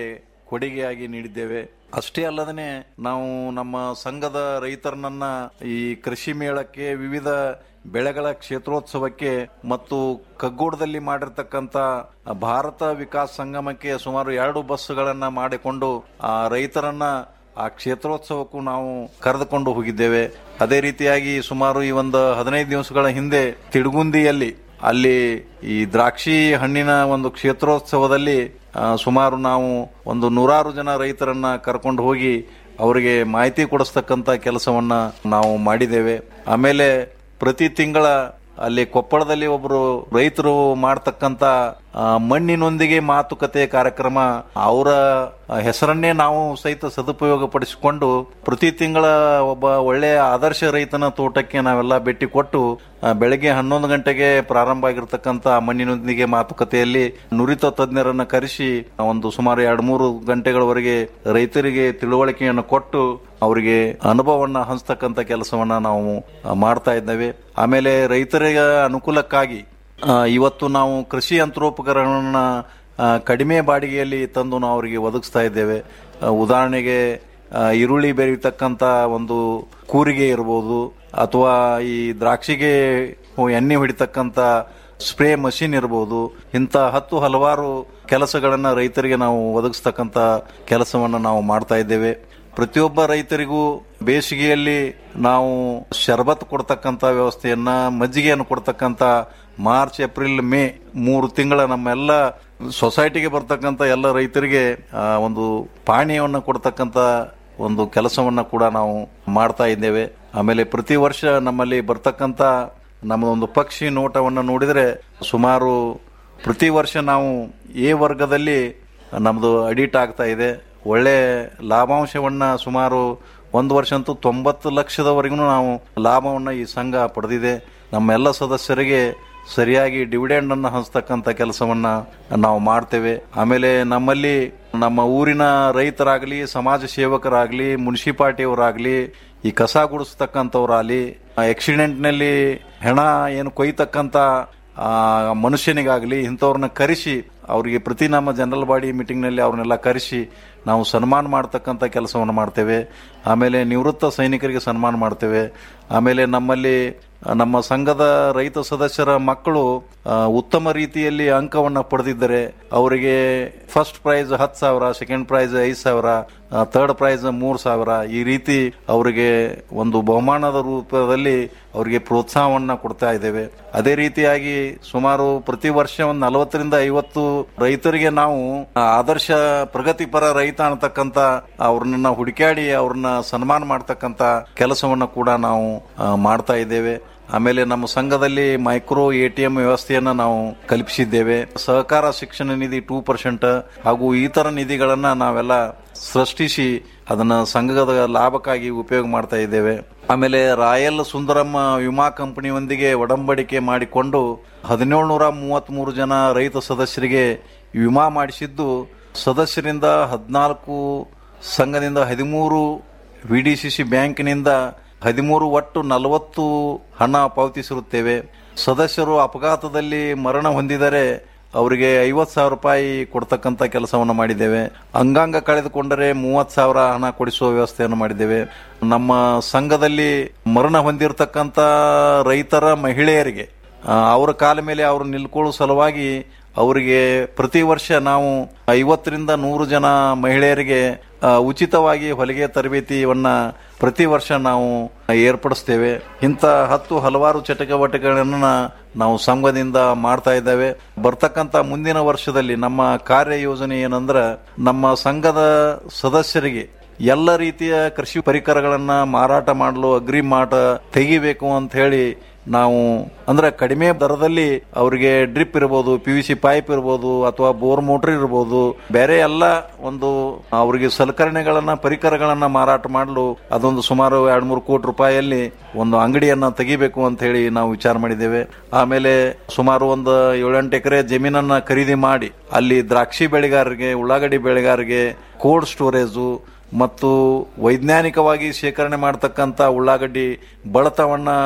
ಕೊಡುಗೆಯಾಗಿ ನೀಡಿದ್ದೇವೆ ಅಷ್ಟೇ ಅಲ್ಲದೇ ನಾವು ನಮ್ಮ ಸಂಘದ ರೈತರನ್ನ ಈ ಕೃಷಿ ಮೇಳಕ್ಕೆ ವಿವಿಧ ಬೆಳೆಗಳ ಕ್ಷೇತ್ರೋತ್ಸವಕ್ಕೆ ಮತ್ತು ಕಗ್ಗೋಡದಲ್ಲಿ ಮಾಡಿರ್ತಕ್ಕಂಥ ಭಾರತ ವಿಕಾಸ್ ಸಂಗಮಕ್ಕೆ ಸುಮಾರು ಎರಡು ಬಸ್ಗಳನ್ನ ಮಾಡಿಕೊಂಡು ಆ ರೈತರನ್ನ ಆ ಕ್ಷೇತ್ರೋತ್ಸವಕ್ಕೂ ನಾವು ಕರೆದುಕೊಂಡು ಹೋಗಿದ್ದೇವೆ ಅದೇ ರೀತಿಯಾಗಿ ಸುಮಾರು ಈ ಒಂದು ಹದಿನೈದು ದಿವಸಗಳ ಹಿಂದೆ ತಿಡುಗುಂದಿಯಲ್ಲಿ ಅಲ್ಲಿ ಈ ದ್ರಾಕ್ಷಿ ಹಣ್ಣಿನ ಒಂದು ಕ್ಷೇತ್ರೋತ್ಸವದಲ್ಲಿ ಆ, ಸುಮಾರು ನಾವು ಒಂದು ನೂರಾರು ಜನ ರೈತರನ್ನ ಕರ್ಕೊಂಡು ಹೋಗಿ ಅವರಿಗೆ ಮಾಹಿತಿ ಕೊಡಿಸ್ತಕ್ಕಂಥ ಕೆಲಸವನ್ನ ನಾವು ಮಾಡಿದ್ದೇವೆ ಆಮೇಲೆ ಪ್ರತಿ ತಿಂಗಳ ಅಲ್ಲಿ ಕೊಪ್ಪಳದಲ್ಲಿ ಒಬ್ಬರು ರೈತರು ಮಾಡ್ತಕ್ಕಂತ ಆ, ಮಣ್ಣಿನೊಂದಿಗೆ ಮಾತುಕತೆ ಕಾರ್ಯಕ್ರಮ ಅವರ ಹೆಸರನ್ನೇ ನಾವು ಸಹಿತ ಸದುಪಯೋಗ ಪಡಿಸಿಕೊಂಡು ಪ್ರತಿ ತಿಂಗಳ ಒಬ್ಬ ಒಳ್ಳೆಯ ಆದರ್ಶ ರೈತನ ತೋಟಕ್ಕೆ ನಾವೆಲ್ಲ ಭೇಟಿ ಕೊಟ್ಟು ಆ, ಬೆಳಗ್ಗೆ ಹನ್ನೊಂದು ಗಂಟೆಗೆ ಪ್ರಾರಂಭ ಆಗಿರ್ತಕ್ಕಂಥ ಮಣ್ಣಿನೊಂದಿಗೆ ಮಾತುಕತೆಯಲ್ಲಿ ನುರಿತ ತಜ್ಞರನ್ನ ಕರೆಸಿ ಒಂದು ಸುಮಾರು ಎರಡು ಮೂರು ಗಂಟೆಗಳವರೆಗೆ ರೈತರಿಗೆ ತಿಳುವಳಿಕೆಯನ್ನು ಕೊಟ್ಟು ಅವರಿಗೆ ಅನುಭವವನ್ನ ಹಂಚತಕ್ಕಂಥ ಕೆಲಸವನ್ನ ನಾವು ಆ, ಮಾಡ್ತಾ ಇದ್ದೇವೆ ಆಮೇಲೆ ರೈತರಿಗ ಅನುಕೂಲಕ್ಕಾಗಿ ಆ, ಇವತ್ತು ನಾವು ಕೃಷಿ ಯಂತ್ರೋಪಕರಣಗಳನ್ನ ಆ, ಕಡಿಮೆ ಬಾಡಿಗೆಯಲ್ಲಿ ತಂದು ನಾವು ಅವರಿಗೆ ಒದಗಿಸ್ತಾ ಇದ್ದೇವೆ ಆ, ಉದಾಹರಣೆಗೆ ಆ, ಈರುಳ್ಳಿ ಬೆರೀತಕ್ಕಂತ ಒಂದು ಕೂರಿಗೆ ಇರಬಹುದು ಅಥವಾ ಈ ದ್ರಾಕ್ಷಿಗೆ ಎಣ್ಣೆ ಹೊಡಿತಕ್ಕಂತ ಸ್ಪ್ರೇ ಮಷಿನ್ ಇರಬಹುದು ಇಂಥ ಹತ್ತು ಹಲವಾರು ಕೆಲಸಗಳನ್ನ ರೈತರಿಗೆ ನಾವು ಒದಗಿಸ್ತಕ್ಕಂತ ಕೆಲಸವನ್ನ ನಾವು ಮಾಡ್ತಾ ಇದ್ದೇವೆ ಪ್ರತಿಯೊಬ್ಬ ರೈತರಿಗೂ ಬೇಸಿಗೆಯಲ್ಲಿ ನಾವು ಶರ್ಬತ್ ಕೊಡ್ತಕ್ಕಂತ ವ್ಯವಸ್ಥೆಯನ್ನ ಮಜ್ಜಿಗೆಯನ್ನು ಕೊಡ್ತಕ್ಕಂತ ಮಾರ್ಚ್ ಏಪ್ರಿಲ್ ಮೇ ಮೂರು ತಿಂಗಳ ನಮ್ಮೆಲ್ಲ ಸೊಸೈಟಿಗೆ ಬರ್ತಕ್ಕಂತ ಎಲ್ಲ ರೈತರಿಗೆ ಆ, ಒಂದು ಪಾನೀಯವನ್ನು ಕೊಡ್ತಕ್ಕಂತ ಒಂದು ಕೆಲಸವನ್ನ ಕೂಡ ನಾವು ಮಾಡ್ತಾ ಇದ್ದೇವೆ ಆಮೇಲೆ ಪ್ರತಿ ವರ್ಷ ನಮ್ಮಲ್ಲಿ ಬರ್ತಕ್ಕಂತ ನಮ್ಮ ಒಂದು ಪಕ್ಷಿ ನೋಟವನ್ನು ನೋಡಿದರೆ ಸುಮಾರು ಪ್ರತಿ ವರ್ಷ ನಾವು ಎ ವರ್ಗದಲ್ಲಿ ನಮ್ಮದು ಅಡಿಟ್ ಆಗ್ತಾ ಇದೆ ಒಳ್ಳೆ ಲಾಭಾಂಶವನ್ನ ಸುಮಾರು ಒಂದು ವರ್ಷ ಅಂತೂ ತೊಂಬತ್ತು ಲಕ್ಷದವರೆಗೂ ನಾವು ಲಾಭವನ್ನ ಈ ಸಂಘ ಪಡೆದಿದೆ ನಮ್ಮೆಲ್ಲ ಸದಸ್ಯರಿಗೆ ಸರಿಯಾಗಿ ಡಿವಿಡೆಂಡ್ ಅನ್ನು ಹಂಚತಕ್ಕಂತ ಕೆಲಸವನ್ನ ನಾವು ಮಾಡ್ತೇವೆ ಆಮೇಲೆ ನಮ್ಮಲ್ಲಿ ನಮ್ಮ ಊರಿನ ರೈತರಾಗ್ಲಿ ಸಮಾಜ ಸೇವಕರಾಗ್ಲಿ ಮುನ್ಸಿಪಾಲ್ಟಿಯವರಾಗ್ಲಿ ಈ ಕಸ ಗುಡಿಸ್ತಕ್ಕಂಥವ್ರಾಗ್ಲಿ ಆಕ್ಸಿಡೆಂಟ್ ನಲ್ಲಿ ಹೆಣ ಏನು ಕೊಯ್ತಕ್ಕಂತ ಆ, ಮನುಷ್ಯನಿಗಾಗಲಿ ಇಂಥವ್ರನ್ನ ಕರೆಸಿ ಅವರಿಗೆ ಪ್ರತಿ ನಮ್ಮ ಜನರಲ್ ಬಾಡಿ ಮೀಟಿಂಗ್ ನಲ್ಲಿ ಅವ್ರನ್ನೆಲ್ಲ ಕರೆಸಿ ನಾವು ಸನ್ಮಾನ ಮಾಡ್ತಕ್ಕಂಥ ಕೆಲಸವನ್ನು ಮಾಡ್ತೇವೆ ಆಮೇಲೆ ನಿವೃತ್ತ ಸೈನಿಕರಿಗೆ ಸನ್ಮಾನ ಮಾಡ್ತೇವೆ ಆಮೇಲೆ ನಮ್ಮಲ್ಲಿ ನಮ್ಮ ಸಂಘದ ರೈತ ಸದಸ್ಯರ ಮಕ್ಕಳು ಆ, ಉತ್ತಮ ರೀತಿಯಲ್ಲಿ ಅಂಕವನ್ನು ಪಡೆದಿದ್ದರೆ ಅವರಿಗೆ ಫಸ್ಟ್ ಪ್ರೈಸ್ ಹತ್ತು ಸಾವಿರ ಸೆಕೆಂಡ್ ಪ್ರೈಸ್ ಐದು ಸಾವಿರ ಥರ್ಡ್ ಪ್ರೈಸ್ ಮೂರು ಸಾವಿರ ಈ ರೀತಿ ಅವರಿಗೆ ಒಂದು ಬಹುಮಾನದ ರೂಪದಲ್ಲಿ ಅವರಿಗೆ ಪ್ರೋತ್ಸಾಹವನ್ನ ಕೊಡ್ತಾ ಇದ್ದೇವೆ ಅದೇ ರೀತಿಯಾಗಿ ಸುಮಾರು ಪ್ರತಿ ವರ್ಷ ಒಂದು ನಲವತ್ತರಿಂದ ಐವತ್ತು ರೈತರಿಗೆ ನಾವು ಆದರ್ಶ ಪ್ರಗತಿಪರ ರೈತ ಅನ್ನತಕ್ಕಂತ ಅವ್ರನ್ನ ಹುಡುಕಾಡಿ ಅವ್ರನ್ನ ಸನ್ಮಾನ ಮಾಡ್ತಕ್ಕಂತ ಕೆಲಸವನ್ನ ಕೂಡ ನಾವು ಆ, ಮಾಡ್ತಾ ಇದ್ದೇವೆ ಆಮೇಲೆ ನಮ್ಮ ಸಂಘದಲ್ಲಿ ಮೈಕ್ರೋ ಎಟಿಎಂ ವ್ಯವಸ್ಥೆಯನ್ನ ನಾವು ಕಲ್ಪಿಸಿದ್ದೇವೆ ಸಹಕಾರ ಶಿಕ್ಷಣ ನಿಧಿ ಟೂ ಪರ್ಸೆಂಟ್ ಹಾಗೂ ಇತರ ನಿಧಿಗಳನ್ನ ನಾವೆಲ್ಲ ಸೃಷ್ಟಿಸಿ ಅದನ್ನ ಸಂಘದ ಲಾಭಕ್ಕಾಗಿ ಉಪಯೋಗ ಮಾಡ್ತಾ ಇದ್ದೇವೆ ಆಮೇಲೆ ರಾಯಲ್ ಸುಂದರಮ್ಮ ವಿಮಾ ಕಂಪನಿಯೊಂದಿಗೆ ಒಡಂಬಡಿಕೆ ಮಾಡಿಕೊಂಡು ಹದಿನೇಳು ನೂರ ಮೂವತ್ತ್ ಮೂರು ಜನ ರೈತ ಸದಸ್ಯರಿಗೆ ವಿಮಾ ಮಾಡಿಸಿದ್ದು ಸದಸ್ಯರಿಂದ ಹದಿನಾಲ್ಕು ಸಂಘದಿಂದ ಹದಿಮೂರು ವಿಡಿಸಿಸಿ ಬ್ಯಾಂಕಿನಿಂದ ಹದಿಮೂರು ಒಟ್ಟು ನಲವತ್ತು ಹಣ ಪಾವತಿಸಿರುತ್ತೇವೆ ಸದಸ್ಯರು ಅಪಘಾತದಲ್ಲಿ ಮರಣ ಹೊಂದಿದರೆ ಅವರಿಗೆ ಐವತ್ತು ಸಾವಿರ ರೂಪಾಯಿ ಕೊಡ್ತಕ್ಕಂಥ ಕೆಲಸವನ್ನು ಮಾಡಿದ್ದೇವೆ ಅಂಗಾಂಗ ಕಳೆದುಕೊಂಡರೆ ಮೂವತ್ತು ಸಾವಿರ ಹಣ ಕೊಡಿಸುವ ವ್ಯವಸ್ಥೆಯನ್ನು ಮಾಡಿದ್ದೇವೆ ನಮ್ಮ ಸಂಘದಲ್ಲಿ ಮರಣ ಹೊಂದಿರತಕ್ಕಂಥ ರೈತರ ಮಹಿಳೆಯರಿಗೆ ಆ, ಅವರ ಕಾಲ ಮೇಲೆ ಅವರು ನಿಲ್ಕೊಳ್ಳೋ ಸಲುವಾಗಿ ಅವರಿಗೆ ಪ್ರತಿ ವರ್ಷ ನಾವು ಐವತ್ತರಿಂದ ನೂರು ಜನ ಮಹಿಳೆಯರಿಗೆ ಆ, ಉಚಿತವಾಗಿ ಹೊಲಿಗೆ ತರಬೇತಿಯನ್ನ ಪ್ರತಿ ವರ್ಷ ನಾವು ಏರ್ಪಡಿಸ್ತೇವೆ ಇಂಥ ಹತ್ತು ಹಲವಾರು ಚಟುವಟಿಕೆಗಳನ್ನ ನಾವು ಸಂಘದಿಂದ ಮಾಡ್ತಾ ಇದ್ದೇವೆ ಬರ್ತಕ್ಕಂತ ಮುಂದಿನ ವರ್ಷದಲ್ಲಿ ನಮ್ಮ ಕಾರ್ಯ ಯೋಜನೆ ಏನಂದ್ರ ನಮ್ಮ ಸಂಘದ ಸದಸ್ಯರಿಗೆ ಎಲ್ಲ ರೀತಿಯ ಕೃಷಿ ಪರಿಕರಗಳನ್ನ ಮಾರಾಟ ಮಾಡಲು ಅಗ್ರಿ ಮಾಟ ತೆಗಿಬೇಕು ಅಂತ ಹೇಳಿ ನಾವು ಅಂದ್ರೆ ಕಡಿಮೆ ದರದಲ್ಲಿ ಅವರಿಗೆ ಡ್ರಿಪ್ ಇರಬಹುದು ಪಿ ವಿ ಸಿ ಪೈಪ್ ಇರಬಹುದು ಅಥವಾ ಬೋರ್ ಮೋಟರ್ ಇರಬಹುದು ಬೇರೆ ಎಲ್ಲ ಒಂದು ಅವರಿಗೆ ಸಲಕರಣೆಗಳನ್ನ ಪರಿಕರಗಳನ್ನ ಮಾರಾಟ ಮಾಡಲು ಅದೊಂದು ಸುಮಾರು ಎರಡ್ ಮೂರು ಕೋಟಿ ರೂಪಾಯಿಯಲ್ಲಿ ಒಂದು ಅಂಗಡಿಯನ್ನ ತೆಗಿಬೇಕು ಅಂತ ಹೇಳಿ ನಾವು ವಿಚಾರ ಮಾಡಿದ್ದೇವೆ ಆಮೇಲೆ ಸುಮಾರು ಒಂದು ಏಳೆಂಟು ಎಕರೆ ಜಮೀನನ್ನ ಖರೀದಿ ಮಾಡಿ ಅಲ್ಲಿ ದ್ರಾಕ್ಷಿ ಬೆಳೆಗಾರರಿಗೆ ಉಳ್ಳಾಗಡ್ಡಿ ಬೆಳೆಗಾರರಿಗೆ ಕೋಲ್ಡ್ ಸ್ಟೋರೇಜು ಮತ್ತು ವೈಜ್ಞಾನಿಕವಾಗಿ ಶೇಖರಣೆ ಮಾಡತಕ್ಕಂತ ಉಳ್ಳಾಗಡ್ಡಿ ಬಳತವನ್ನ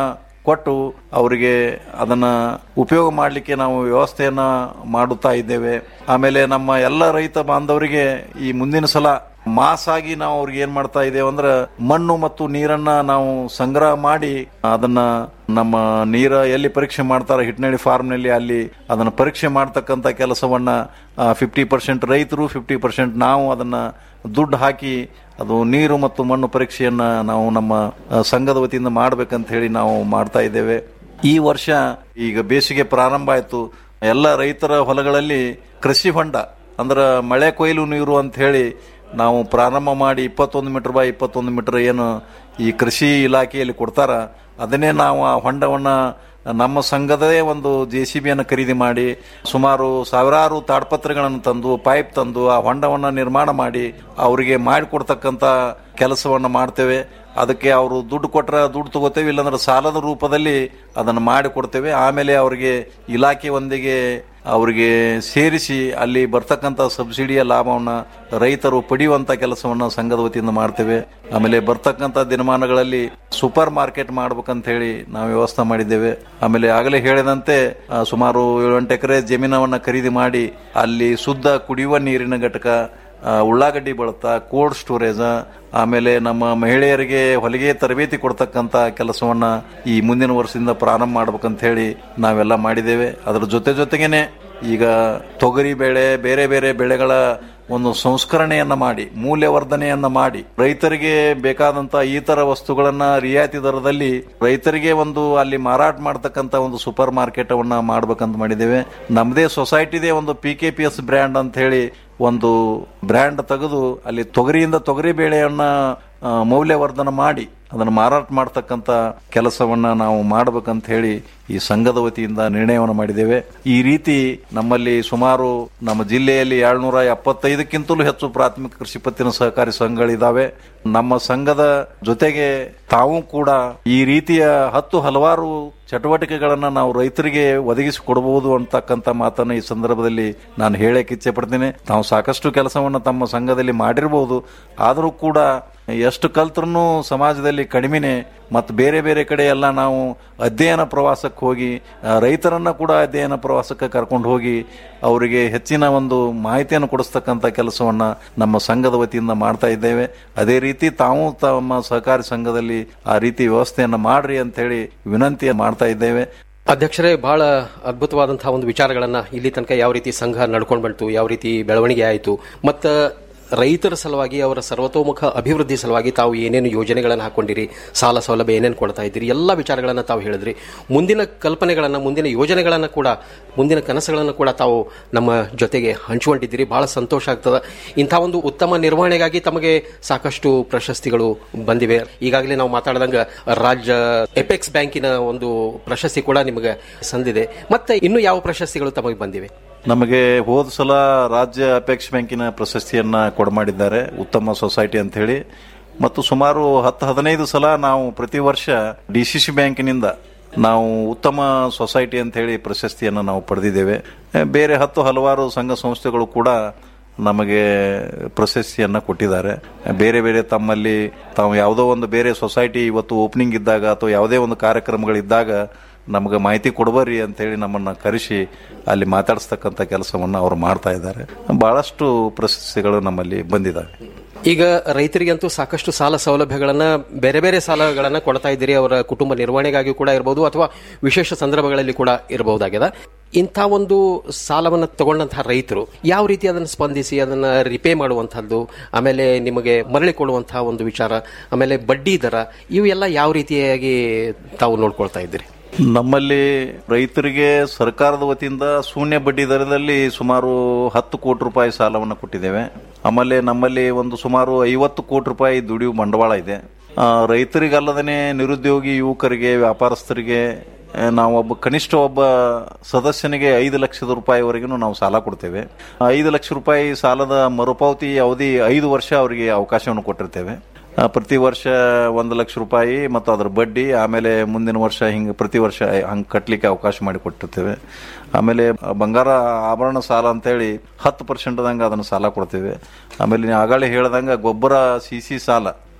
ಕೊಟ್ಟು ಅವರಿಗೆ ಅದನ್ನ ಉಪಯೋಗ ಮಾಡಲಿಕ್ಕೆ ನಾವು ವ್ಯವಸ್ಥೆಯನ್ನ ಮಾಡುತ್ತಾ ಇದ್ದೇವೆ ಆಮೇಲೆ ನಮ್ಮ ಎಲ್ಲ ರೈತ ಬಾಂಧವರಿಗೆ ಈ ಮುಂದಿನ ಸಲ ಮಾಸ್ ಆಗಿ ನಾವು ಅವ್ರಿಗೆ ಏನ್ ಮಾಡ್ತಾ ಇದ್ದೇವೆ ಅಂದ್ರೆ ಮಣ್ಣು ಮತ್ತು ನೀರನ್ನ ನಾವು ಸಂಗ್ರಹ ಮಾಡಿ ಅದನ್ನ ನಮ್ಮ ನೀರ ಎಲ್ಲಿ ಪರೀಕ್ಷೆ ಮಾಡ್ತಾರೆ ಹಿಟ್ನಳ್ಳಿ ಫಾರ್ಮ್ ನಲ್ಲಿ ಅಲ್ಲಿ ಅದನ್ನ ಪರೀಕ್ಷೆ ಮಾಡ್ತಕ್ಕಂತ ಕೆಲಸವನ್ನ ಫಿಫ್ಟಿ ಪರ್ಸೆಂಟ್ ರೈತರು ಫಿಫ್ಟಿ ಪರ್ಸೆಂಟ್ ನಾವು ಅದನ್ನ ದುಡ್ಡು ಹಾಕಿ ಅದು ನೀರು ಮತ್ತು ಮಣ್ಣು ಪರೀಕ್ಷೆಯನ್ನ ನಾವು ನಮ್ಮ ಆ, ಸಂಘದ ವತಿಯಿಂದ ಮಾಡ್ಬೇಕಂತ ಹೇಳಿ ನಾವು ಮಾಡ್ತಾ ಇದ್ದೇವೆ ಈ ವರ್ಷ ಈಗ ಬೇಸಿಗೆ ಪ್ರಾರಂಭ ಆಯ್ತು ಎಲ್ಲ ರೈತರ ಹೊಲಗಳಲ್ಲಿ ಕೃಷಿ ಹೊಂಡ ಅಂದ್ರ ಮಳೆ ಕೊಯ್ಲು ನೀರು ಅಂತ ಹೇಳಿ ನಾವು ಪ್ರಾರಂಭ ಮಾಡಿ ಇಪ್ಪತ್ತೊಂದು ಮೀಟರ್ ಬೈ ಇಪ್ಪತ್ತೊಂದು ಮೀಟರ್ ಏನು ಈ ಕೃಷಿ ಇಲಾಖೆಯಲ್ಲಿ ಕೊಡ್ತಾರ ಅದನ್ನೇ ನಾವು ಆ ಹೊಂಡವನ್ನ ನಮ್ಮ ಸಂಘದೇ ಒಂದು ಜೆ ಸಿ ಬಿಯನ್ನು ಖರೀದಿ ಮಾಡಿ ಸುಮಾರು ಸಾವಿರಾರು ತಾಡ್ಪತ್ರೆಗಳನ್ನು ತಂದು ಪೈಪ್ ತಂದು ಆ ಹೊಂಡವನ್ನ ನಿರ್ಮಾಣ ಮಾಡಿ ಅವರಿಗೆ ಮಾಡಿಕೊಡ್ತಕ್ಕಂತ ಕೆಲಸವನ್ನ ಮಾಡ್ತೇವೆ ಅದಕ್ಕೆ ಅವರು ದುಡ್ಡು ಕೊಟ್ರೆ ದುಡ್ಡು ತಗೋತೇವೆ ಇಲ್ಲಾಂದ್ರೆ ಸಾಲದ ರೂಪದಲ್ಲಿ ಅದನ್ನು ಮಾಡಿ ಕೊಡ್ತೇವೆ ಆಮೇಲೆ ಅವರಿಗೆ ಇಲಾಖೆ ಒಂದಿಗೆ ಅವರಿಗೆ ಸೇರಿಸಿ ಅಲ್ಲಿ ಬರ್ತಕ್ಕಂಥ ಸಬ್ಸಿಡಿಯ ಲಾಭವನ್ನ ರೈತರು ಪಡೆಯುವಂತ ಕೆಲಸವನ್ನ ಸಂಘದ ವತಿಯಿಂದ ಮಾಡ್ತೇವೆ ಆಮೇಲೆ ಬರ್ತಕ್ಕಂಥ ದಿನಮಾನಗಳಲ್ಲಿ ಸೂಪರ್ ಮಾರ್ಕೆಟ್ ಮಾಡ್ಬೇಕಂತ ಹೇಳಿ ನಾವು ವ್ಯವಸ್ಥೆ ಮಾಡಿದ್ದೇವೆ ಆಮೇಲೆ ಆಗಲೇ ಹೇಳಿದಂತೆ ಆ, ಸುಮಾರು ಏಳೆಂಟು ಎಕರೆ ಜಮೀನವನ್ನ ಖರೀದಿ ಮಾಡಿ ಅಲ್ಲಿ ಶುದ್ಧ ಕುಡಿಯುವ ನೀರಿನ ಘಟಕ ಆ, ಉಳ್ಳಾಗಡ್ಡಿ ಬಳತ ಕೋಲ್ಡ್ ಸ್ಟೋರೇಜ್ ಆಮೇಲೆ ನಮ್ಮ ಮಹಿಳೆಯರಿಗೆ ಹೊಲಿಗೆ ತರಬೇತಿ ಕೊಡ್ತಕ್ಕಂತ ಕೆಲಸವನ್ನ ಈ ಮುಂದಿನ ವರ್ಷದಿಂದ ಪ್ರಾರಂಭ ಮಾಡ್ಬೇಕಂತ ಹೇಳಿ ನಾವೆಲ್ಲ ಮಾಡಿದ್ದೇವೆ ಅದರ ಜೊತೆ ಜೊತೆಗೇನೆ ಈಗ ತೊಗರಿ ಬೆಳೆ ಬೇರೆ ಬೇರೆ ಬೆಳೆಗಳ ಒಂದು ಸಂಸ್ಕರಣೆಯನ್ನ ಮಾಡಿ ಮೌಲ್ಯವರ್ಧನೆಯನ್ನ ಮಾಡಿ ರೈತರಿಗೆ ಬೇಕಾದಂತ ಈ ತರ ವಸ್ತುಗಳನ್ನ ರಿಯಾಯಿತಿ ದರದಲ್ಲಿ ರೈತರಿಗೆ ಒಂದು ಅಲ್ಲಿ ಮಾರಾಟ ಮಾಡತಕ್ಕಂತ ಒಂದು ಸೂಪರ್ ಮಾರ್ಕೆಟ್ ಅವನ್ನ ಮಾಡ್ಬೇಕಂತ ಮಾಡಿದ್ದೇವೆ ನಮ್ಮದೇ ಸೊಸೈಟಿದೇ ಒಂದು P K P S brand ಅಂತ ಹೇಳಿ ಒಂದು ಬ್ರ್ಯಾಂಡ್ ತೆಗೆದು ಅಲ್ಲಿ ತೊಗರಿಯಿಂದ ತೊಗರಿ ಬೇಳೆಯನ್ನ ಆ, ಮೌಲ್ಯವರ್ಧನ ಮಾಡಿ ಅದನ್ನು ಮಾರಾಟ ಮಾಡತಕ್ಕಂತ ಕೆಲಸವನ್ನ ನಾವು ಮಾಡಬೇಕಂತ ಹೇಳಿ ಈ ಸಂಘದ ವತಿಯಿಂದ ನಿರ್ಣಯವನ್ನು ಮಾಡಿದ್ದೇವೆ ಈ ರೀತಿ ನಮ್ಮಲ್ಲಿ ಸುಮಾರು ನಮ್ಮ ಜಿಲ್ಲೆಯಲ್ಲಿ ಏಳ್ನೂರ ಎಪ್ಪತ್ತೈದಕ್ಕಿಂತಲೂ ಹೆಚ್ಚು ಪ್ರಾಥಮಿಕ ಕೃಷಿ ಪತ್ತಿನ ಸಹಕಾರಿ ಸಂಘಗಳಿದಾವೆ ನಮ್ಮ ಸಂಘದ ಜೊತೆಗೆ ತಾವು ಕೂಡ ಈ ರೀತಿಯ ಹತ್ತು ಹಲವಾರು ಚಟುವಟಿಕೆಗಳನ್ನ ನಾವು ರೈತರಿಗೆ ಒದಗಿಸಿ ಕೊಡಬಹುದು ಅಂತಕ್ಕಂಥ ಮಾತನ್ನು ಈ ಸಂದರ್ಭದಲ್ಲಿ ನಾನು ಹೇಳಕ್ಕೆ ಇಚ್ಛೆ ಪಡ್ತೇನೆ ತಾವು ಸಾಕಷ್ಟು ಕೆಲಸವನ್ನು ತಮ್ಮ ಸಂಘದಲ್ಲಿ ಮಾಡಿರಬಹುದು ಆದರೂ ಕೂಡ ಎಷ್ಟು ಕಲ್ತ್ರೂ ಸಮಾಜದಲ್ಲಿ ಕಡಿಮೆನೆ ಮತ್ತು ಬೇರೆ ಬೇರೆ ಕಡೆ ಎಲ್ಲ ನಾವು ಅಧ್ಯಯನ ಪ್ರವಾಸಕ್ಕೆ ಹೋಗಿ ಆ, ರೈತರನ್ನ ಕೂಡ ಅಧ್ಯಯನ ಪ್ರವಾಸಕ್ಕೆ ಕರ್ಕೊಂಡು ಹೋಗಿ ಅವರಿಗೆ ಹೆಚ್ಚಿನ ಒಂದು ಮಾಹಿತಿಯನ್ನು ಕೊಡಿಸ್ತಕ್ಕಂಥ ಕೆಲಸವನ್ನ ನಮ್ಮ ಸಂಘದ ವತಿಯಿಂದ ಮಾಡ್ತಾ ಇದ್ದೇವೆ ಅದೇ ರೀತಿ ತಾವು ತಮ್ಮ ಸಹಕಾರಿ ಸಂಘದಲ್ಲಿ ಆ ರೀತಿ ವ್ಯವಸ್ಥೆಯನ್ನ ಮಾಡ್ರಿ ಅಂತ ಹೇಳಿ ವಿನಂತಿ ಮಾಡ್ತಾ ಇದ್ದೇವೆ ಅಧ್ಯಕ್ಷರೇ ಬಹಳ ಅದ್ಭುತವಾದಂತಹ ಒಂದು ವಿಚಾರಗಳನ್ನ ಇಲ್ಲಿ ತನಕ ಯಾವ ರೀತಿ ಸಂಘ ನಡ್ಕೊಂಡು ಬಂತು ಯಾವ ರೀತಿ ಬೆಳವಣಿಗೆ ಆಯಿತು ಮತ್ತು ರೈತರ ಸಲುವಾಗಿ ಅವರ ಸರ್ವತೋಮುಖ ಅಭಿವೃದ್ಧಿ ಸಲುವಾಗಿ ತಾವು ಏನೇನು ಯೋಜನೆಗಳನ್ನು ಹಾಕೊಂಡಿರಿ ಸಾಲ ಸೌಲಭ್ಯ ಏನೇನು ಕೊಡ್ತಾ ಇದ್ದೀರಿ ಎಲ್ಲ ವಿಚಾರಗಳನ್ನು ತಾವು ಹೇಳಿದ್ರಿ ಮುಂದಿನ ಕಲ್ಪನೆಗಳನ್ನು ಮುಂದಿನ ಯೋಜನೆಗಳನ್ನು ಕೂಡ ಮುಂದಿನ ಕನಸುಗಳನ್ನು ಕೂಡ ತಾವು ನಮ್ಮ ಜೊತೆಗೆ ಹಂಚಿಕೊಂಡಿದ್ದೀರಿ ಬಹಳ ಸಂತೋಷ ಆಗ್ತದೆ ಇಂಥ ಒಂದು ಉತ್ತಮ ನಿರ್ವಹಣೆಗಾಗಿ ತಮಗೆ ಸಾಕಷ್ಟು ಪ್ರಶಸ್ತಿಗಳು ಬಂದಿವೆ ಈಗಾಗಲೇ ನಾವು ಮಾತಾಡಿದಂಗ ರಾಜ್ಯ ಎಪೆಕ್ಸ್ ಬ್ಯಾಂಕಿನ ಒಂದು ಪ್ರಶಸ್ತಿ ಕೂಡ ನಿಮಗೆ ಸಂದಿದೆ ಮತ್ತೆ ಇನ್ನು ಯಾವ ಪ್ರಶಸ್ತಿಗಳು ತಮಗೆ ಬಂದಿವೆ ನಮಗೆ ಹೋದ ಸಲ ರಾಜ್ಯ ಅಪೇಕ್ಷ ಬ್ಯಾಂಕಿನ ಪ್ರಶಸ್ತಿಯನ್ನ ಕೊಡಮಾಡಿದ್ದಾರೆ ಉತ್ತಮ ಸೊಸೈಟಿ ಅಂತ ಹೇಳಿ ಮತ್ತು ಸುಮಾರು ಹತ್ತು ಹದಿನೈದು ಸಲ ನಾವು ಪ್ರತಿ ವರ್ಷ ಡಿಸಿಸಿ ಬ್ಯಾಂಕಿನಿಂದ ನಾವು ಉತ್ತಮ ಸೊಸೈಟಿ ಅಂತ ಹೇಳಿ ಪ್ರಶಸ್ತಿಯನ್ನು ನಾವು ಪಡೆದಿದ್ದೇವೆ ಎ, ಬೇರೆ ಹತ್ತು ಹಲವಾರು ಸಂಘ ಸಂಸ್ಥೆಗಳು ಕೂಡ ನಮಗೆ ಪ್ರಶಸ್ತಿಯನ್ನ ಕೊಟ್ಟಿದ್ದಾರೆ ಬೇರೆ ಬೇರೆ ತಮ್ಮಲ್ಲಿ ತಾವು ಯಾವುದೋ ಒಂದು ಬೇರೆ ಸೊಸೈಟಿ ಇವತ್ತು ಓಪನಿಂಗ್ ಇದ್ದಾಗ ಅಥವಾ ಯಾವುದೇ ಒಂದು ಕಾರ್ಯಕ್ರಮಗಳಿದ್ದಾಗ ನಮಗೆ ಮಾಹಿತಿ ಕೊಡಬರ್ರಿ ಅಂತೇಳಿ ನಮ್ಮನ್ನ ಕರೆಸಿ ಅಲ್ಲಿ ಮಾತಾಡಿಸ್ತಕ್ಕಂಥ ಕೆಲಸವನ್ನ ಅವರು ಮಾಡ್ತಾ ಇದ್ದಾರೆ ಬಹಳಷ್ಟು ಪ್ರಶಸ್ತಿಗಳು ನಮ್ಮಲ್ಲಿ ಬಂದಿದ್ದಾವೆ ಈಗ ರೈತರಿಗಂತೂ ಸಾಕಷ್ಟು ಸಾಲ ಸೌಲಭ್ಯಗಳನ್ನ ಬೇರೆ ಬೇರೆ ಸಾಲಗಳನ್ನ ಕೊಡ್ತಾ ಇದ್ದೀರಿ ಅವರ ಕುಟುಂಬ ನಿರ್ವಹಣೆಗಾಗಿ ಕೂಡ ಇರಬಹುದು ಅಥವಾ ವಿಶೇಷ ಸಂದರ್ಭಗಳಲ್ಲಿ ಕೂಡ ಇರಬಹುದಾಗಿದೆ ಇಂಥ ಒಂದು ಸಾಲವನ್ನು ತಗೊಂಡಂತಹ ರೈತರು ಯಾವ ರೀತಿ ಅದನ್ನು ಸ್ಪಂದಿಸಿ ಅದನ್ನ ರಿಪೇ ಮಾಡುವಂತಹದ್ದು ಆಮೇಲೆ ನಿಮಗೆ ಮರಳಿ ಕೊಡುವಂತಹ ಒಂದು ವಿಚಾರ ಆಮೇಲೆ ಬಡ್ಡಿ ದರ ಇವು ಎಲ್ಲ ಯಾವ ರೀತಿಯಾಗಿ ತಾವು ನೋಡ್ಕೊಳ್ತಾ ಇದ್ದೀರಿ ನಮ್ಮಲ್ಲಿ ರೈತರಿಗೆ ಸರ್ಕಾರದ ವತಿಯಿಂದ ಶೂನ್ಯ ಬಡ್ಡಿ ದರದಲ್ಲಿ ಸುಮಾರು ಹತ್ತು ಕೋಟಿ ರೂಪಾಯಿ ಸಾಲವನ್ನು ಕೊಟ್ಟಿದ್ದೇವೆ ಆಮೇಲೆ ನಮ್ಮಲ್ಲಿ ಒಂದು ಸುಮಾರು ಐವತ್ತು ಕೋಟಿ ರೂಪಾಯಿ ದುಡಿಯುವ ಬಂಡವಾಳ ಇದೆ ಆ, ರೈತರಿಗಲ್ಲದೇ ನಿರುದ್ಯೋಗಿ ಯುವಕರಿಗೆ ವ್ಯಾಪಾರಸ್ಥರಿಗೆ ಆ, ನಾವು ಒಬ್ಬ ಕನಿಷ್ಠ ಒಬ್ಬ ಸದಸ್ಯನಿಗೆ ಐದು ಲಕ್ಷದ ರೂಪಾಯಿವರೆಗೂ ನಾವು ಸಾಲ ಕೊಡ್ತೇವೆ ಐದು ಲಕ್ಷ ರೂಪಾಯಿ ಸಾಲದ ಮರುಪಾವತಿ ಅವಧಿ ಐದು ವರ್ಷ ಅವರಿಗೆ ಅವಕಾಶವನ್ನು ಕೊಟ್ಟಿರ್ತೇವೆ ಆ, ಪ್ರತಿ ವರ್ಷ ಒಂದು ಲಕ್ಷ ರೂಪಾಯಿ ಮತ್ತು ಅದರ ಬಡ್ಡಿ ಆಮೇಲೆ ಮುಂದಿನ ವರ್ಷ ಹಿಂಗೆ ಪ್ರತಿ ವರ್ಷ ಹಂಗೆ ಕಟ್ಟಲಿಕ್ಕೆ ಅವಕಾಶ ಮಾಡಿ ಕೊಟ್ಟಿರ್ತೇವೆ ಆಮೇಲೆ ಬಂಗಾರ ಆಭರಣ ಸಾಲ ಅಂತೇಳಿ ಹತ್ತು ಪರ್ಸೆಂಟ್ದಂಗೆ ಅದನ್ನು ಸಾಲ ಕೊಡ್ತೇವೆ ಆಮೇಲೆ ನೀವು ಆಗಾಳೆ ಹೇಳ್ದಂಗೆ ಗೊಬ್ಬರ ಸಿ ಸಿ ಸಾಲ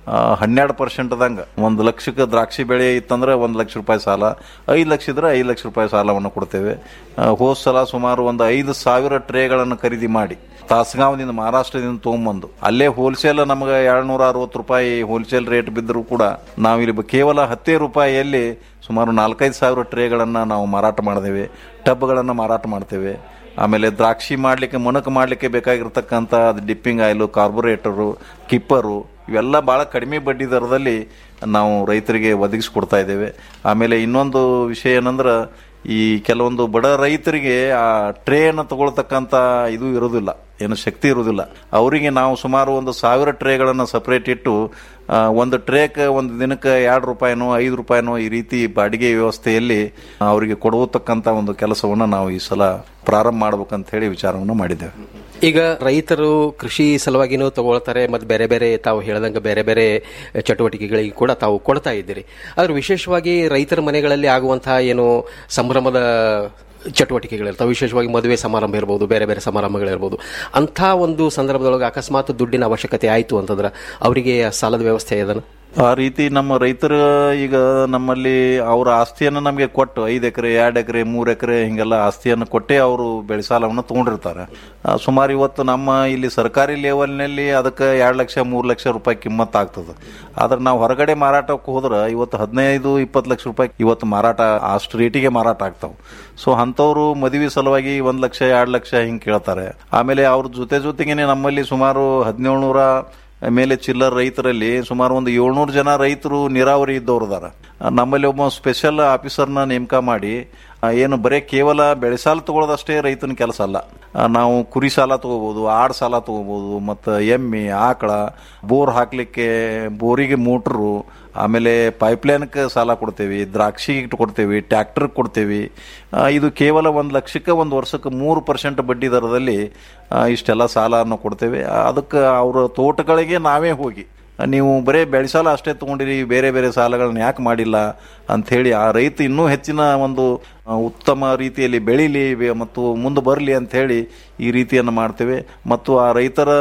ಹನ್ನೆರಡು ಪರ್ಸೆಂಟ್ದಂಗ ಒಂದು ಲಕ್ಷಕ್ಕೆ ದ್ರಾಕ್ಷಿ ಬೆಳೆ ಇತ್ತಂದ್ರೆ ಒಂದು ಲಕ್ಷ ರೂಪಾಯಿ ಸಾಲ ಐದು ಲಕ್ಷ ಇದ್ರೆ ಐದು ಲಕ್ಷ ರೂಪಾಯಿ ಸಾಲವನ್ನು ಕೊಡ್ತೇವೆ ಆ, ಹೋದ್ ಸಲ ಸುಮಾರು ಒಂದು ಐದು ಸಾವಿರ ಟ್ರೇಗಳನ್ನು ಖರೀದಿ ಮಾಡಿ ತಾಸಗಾಂವದಿಂದ ಮಹಾರಾಷ್ಟ್ರದಿಂದ ತೊಗೊಂಬಂದು ಅಲ್ಲೇ ಹೋಲ್ಸೇಲ್ ನಮಗೆ ಎರಡ್ನೂರ ಅರವತ್ತು ರೂಪಾಯಿ ಹೋಲ್ಸೇಲ್ ರೇಟ್ ಬಿದ್ದರೂ ಕೂಡ ನಾವು ಇಲ್ಲಿ ಬ- ಕೇವಲ ಹತ್ತೇ ರೂಪಾಯಿಯಲ್ಲಿ ಸುಮಾರು ನಾಲ್ಕೈದು ಸಾವಿರ ಟ್ರೇಗಳನ್ನು ನಾವು ಮಾರಾಟ ಮಾಡಿದೇವೆ ಟಬ್ಗಳನ್ನು ಮಾರಾಟ ಮಾಡ್ತೇವೆ ಆಮೇಲೆ ದ್ರಾಕ್ಷಿ ಮಾಡಲಿಕ್ಕೆ ಮೊನಕು ಮಾಡಲಿಕ್ಕೆ ಬೇಕಾಗಿರ್ತಕ್ಕಂಥ ಅದು ಡಿಪ್ಪಿಂಗ್ ಆಯಿಲು ಕಾರ್ಬೊರೇಟರು ಕಿಪ್ಪರು ಇವೆಲ್ಲ ಭಾಳ ಕಡಿಮೆ ಬಡ್ಡಿ ದರದಲ್ಲಿ ನಾವು ರೈತರಿಗೆ ಒದಗಿಸ್ಕೊಡ್ತಾ ಇದ್ದೇವೆ ಆಮೇಲೆ ಇನ್ನೊಂದು ವಿಷಯ ಏನಂದ್ರೆ ಈ ಕೆಲವೊಂದು ಬಡ ರೈತರಿಗೆ ಆ ಟ್ರೇಯನ್ನು ತಗೊಳ್ತಕ್ಕಂಥ ಇದು ಇರೋದಿಲ್ಲ ಏನು ಶಕ್ತಿ ಇರುವುದಿಲ್ಲ ಅವರಿಗೆ ನಾವು ಸುಮಾರು ಒಂದು ಸಾವಿರ ಟ್ರೇಗಳನ್ನು ಸಪ್ರೇಟ್ ಇಟ್ಟು ಆ, ಒಂದು ಟ್ರೇಕ್ ಒಂದು ದಿನಕ್ಕೆ ಎರಡು ರೂಪಾಯಿನೋ ಐದು ರೂಪಾಯಿನೋ ಈ ರೀತಿ ಬಾಡಿಗೆ ವ್ಯವಸ್ಥೆಯಲ್ಲಿ ಅವರಿಗೆ ಕೊಡತಕ್ಕಂಥ ಒಂದು ಕೆಲಸವನ್ನು ನಾವು ಈ ಸಲ ಪ್ರಾರಂಭ ಮಾಡ್ಬೇಕಂತ ಹೇಳಿ ವಿಚಾರವನ್ನು ಮಾಡಿದ್ದೇವೆ ಈಗ ರೈತರು ಕೃಷಿ ಸಲುವಾಗಿನೂ ತಗೊಳ್ತಾರೆ ಮತ್ತು ಬೇರೆ ಬೇರೆ ತಾವು ಹೇಳ್ದಂಗೆ ಬೇರೆ ಬೇರೆ ಚಟುವಟಿಕೆಗಳಿಗೆ ಕೂಡ ತಾವು ಕೊಡ್ತಾ ಇದ್ದೀರಿ ಆದ್ರೆ ವಿಶೇಷವಾಗಿ ರೈತರ ಮನೆಗಳಲ್ಲಿ ಆಗುವಂತಹ ಏನು ಸಂಭ್ರಮದ ಚಟುವಟಿಕೆಗಳಿರ್ತಾವೆ ವಿಶೇಷವಾಗಿ ಮದುವೆ ಸಮಾರಂಭ ಇರ್ಬೋದು ಬೇರೆ ಬೇರೆ ಸಮಾರಂಭಗಳಿರ್ಬೋದು ಅಂಥ ಒಂದು ಸಂದರ್ಭದೊಳಗೆ ಅಕಸ್ಮಾತ್ ದುಡ್ಡಿನ ಅವಶ್ಯಕತೆ ಆಯಿತು ಅಂತಂದ್ರೆ ಅವರಿಗೆ ಸಾಲದ ವ್ಯವಸ್ಥೆ ಇದನ್ನು ಆ ರೀತಿ ನಮ್ಮ ರೈತರು ಈಗ ನಮ್ಮಲ್ಲಿ ಅವರ ಆಸ್ತಿಯನ್ನು ನಮಗೆ ಕೊಟ್ಟು ಐದು ಎಕರೆ ಎರಡು ಎಕರೆ ಮೂರು ಎಕರೆ ಹಿಂಗೆಲ್ಲ ಆಸ್ತಿಯನ್ನು ಕೊಟ್ಟೇ ಅವರು ಬೆಳೆ ಸಾಲವನ್ನು ತಗೊಂಡಿರ್ತಾರೆ ಆ, ಸುಮಾರು ಇವತ್ತು ನಮ್ಮ ಇಲ್ಲಿ ಸರ್ಕಾರಿ ಲೆವೆಲ್ನಲ್ಲಿ ಅದಕ್ಕೆ ಎರಡು ಲಕ್ಷ ಮೂರು ಲಕ್ಷ ರೂಪಾಯಿ ಕಿಮ್ಮತ್ ಆಗ್ತದೆ ಆದ್ರೆ ನಾವು ಹೊರಗಡೆ ಮಾರಾಟಕ್ಕೆ ಹೋದ್ರೆ ಇವತ್ತು ಹದಿನೈದು ಇಪ್ಪತ್ತು ಲಕ್ಷ ರೂಪಾಯಿ ಇವತ್ತು ಮಾರಾಟ ಅಷ್ಟು ರೇಟಿಗೆ ಮಾರಾಟ ಆಗ್ತಾವೆ ಸೊ ಅಂಥವ್ರು ಮದುವೆ ಸಲುವಾಗಿ ಒಂದು ಲಕ್ಷ ಎರಡು ಲಕ್ಷ ಹಿಂಗೆ ಕೇಳ್ತಾರೆ ಆಮೇಲೆ ಅವ್ರ ಜೊತೆ ಜೊತೆಗೇನೆ ನಮ್ಮಲ್ಲಿ ಸುಮಾರು ಹದಿನೇಳು ನೂರ ಮೇಲೆ ಚಿಲ್ಲರ್ ರೈತರಲ್ಲಿ ಸುಮಾರು ಒಂದು ಏಳ್ನೂರು ಜನ ರೈತರು ನೀರಾವರಿ ಇದ್ದವ್ರು ಅದಾರ ಆ, ನಮ್ಮಲ್ಲಿ ಒಬ್ಬ ಸ್ಪೆಷಲ್ ಆಫೀಸರ್ನ ನೇಮಕ ಮಾಡಿ ಆ, ಏನು ಬರೀ ಕೇವಲ ಬೆಳೆ ಸಾಲ ತಗೊಳ್ಳೋದಷ್ಟೇ ರೈತನ ಕೆಲಸ ಅಲ್ಲ ಆ, ನಾವು ಕುರಿ ಸಾಲ ತಗೋಬಹುದು ಆಡ್ ಸಾಲ ತಗೋಬಹುದು ಮತ್ತು ಎಮ್ಮೆ ಆಕಳ ಬೋರ್ ಹಾಕ್ಲಿಕ್ಕೆ ಬೋರಿಗೆ ಮೋಟ್ರು ಆಮೇಲೆ ಪೈಪ್ಲೈನ್ಗೆ ಸಾಲ ಕೊಡ್ತೇವೆ ದ್ರಾಕ್ಷಿ ಕೊಡ್ತೇವೆ ಟ್ರ್ಯಾಕ್ಟರ್ ಕೊಡ್ತೇವೆ ಆ, ಇದು ಕೇವಲ ಒಂದು ಲಕ್ಷಕ್ಕೆ ಒಂದು ವರ್ಷಕ್ಕೆ ಮೂರು ಪರ್ಸೆಂಟ್ ಬಡ್ಡಿ ದರದಲ್ಲಿ ಆ, ಇಷ್ಟೆಲ್ಲ ಸಾಲವನ್ನು ಕೊಡ್ತೇವೆ ಆ, ಅದಕ್ಕೆ ಅವರ ತೋಟಗಳಿಗೆ ನಾವೇ ಹೋಗಿ ನೀವು ಬರೇ ಬೆಳೆ ಸಾಲ ಅಷ್ಟೇ ತಗೊಂಡಿರಿ ಬೇರೆ ಬೇರೆ ಸಾಲಗಳನ್ನ ಯಾಕೆ ಮಾಡಿಲ್ಲ ಅಂಥೇಳಿ ಆ ರೈತ ಇನ್ನೂ ಹೆಚ್ಚಿನ ಒಂದು ಆ, ಉತ್ತಮ ರೀತಿಯಲ್ಲಿ ಬೆಳೀಲಿ ಬೆ- ಮತ್ತು ಮುಂದೆ ಬರಲಿ ಅಂಥೇಳಿ ಈ ರೀತಿಯನ್ನು ಮಾಡ್ತೇವೆ ಮತ್ತು ಆ ರೈತರ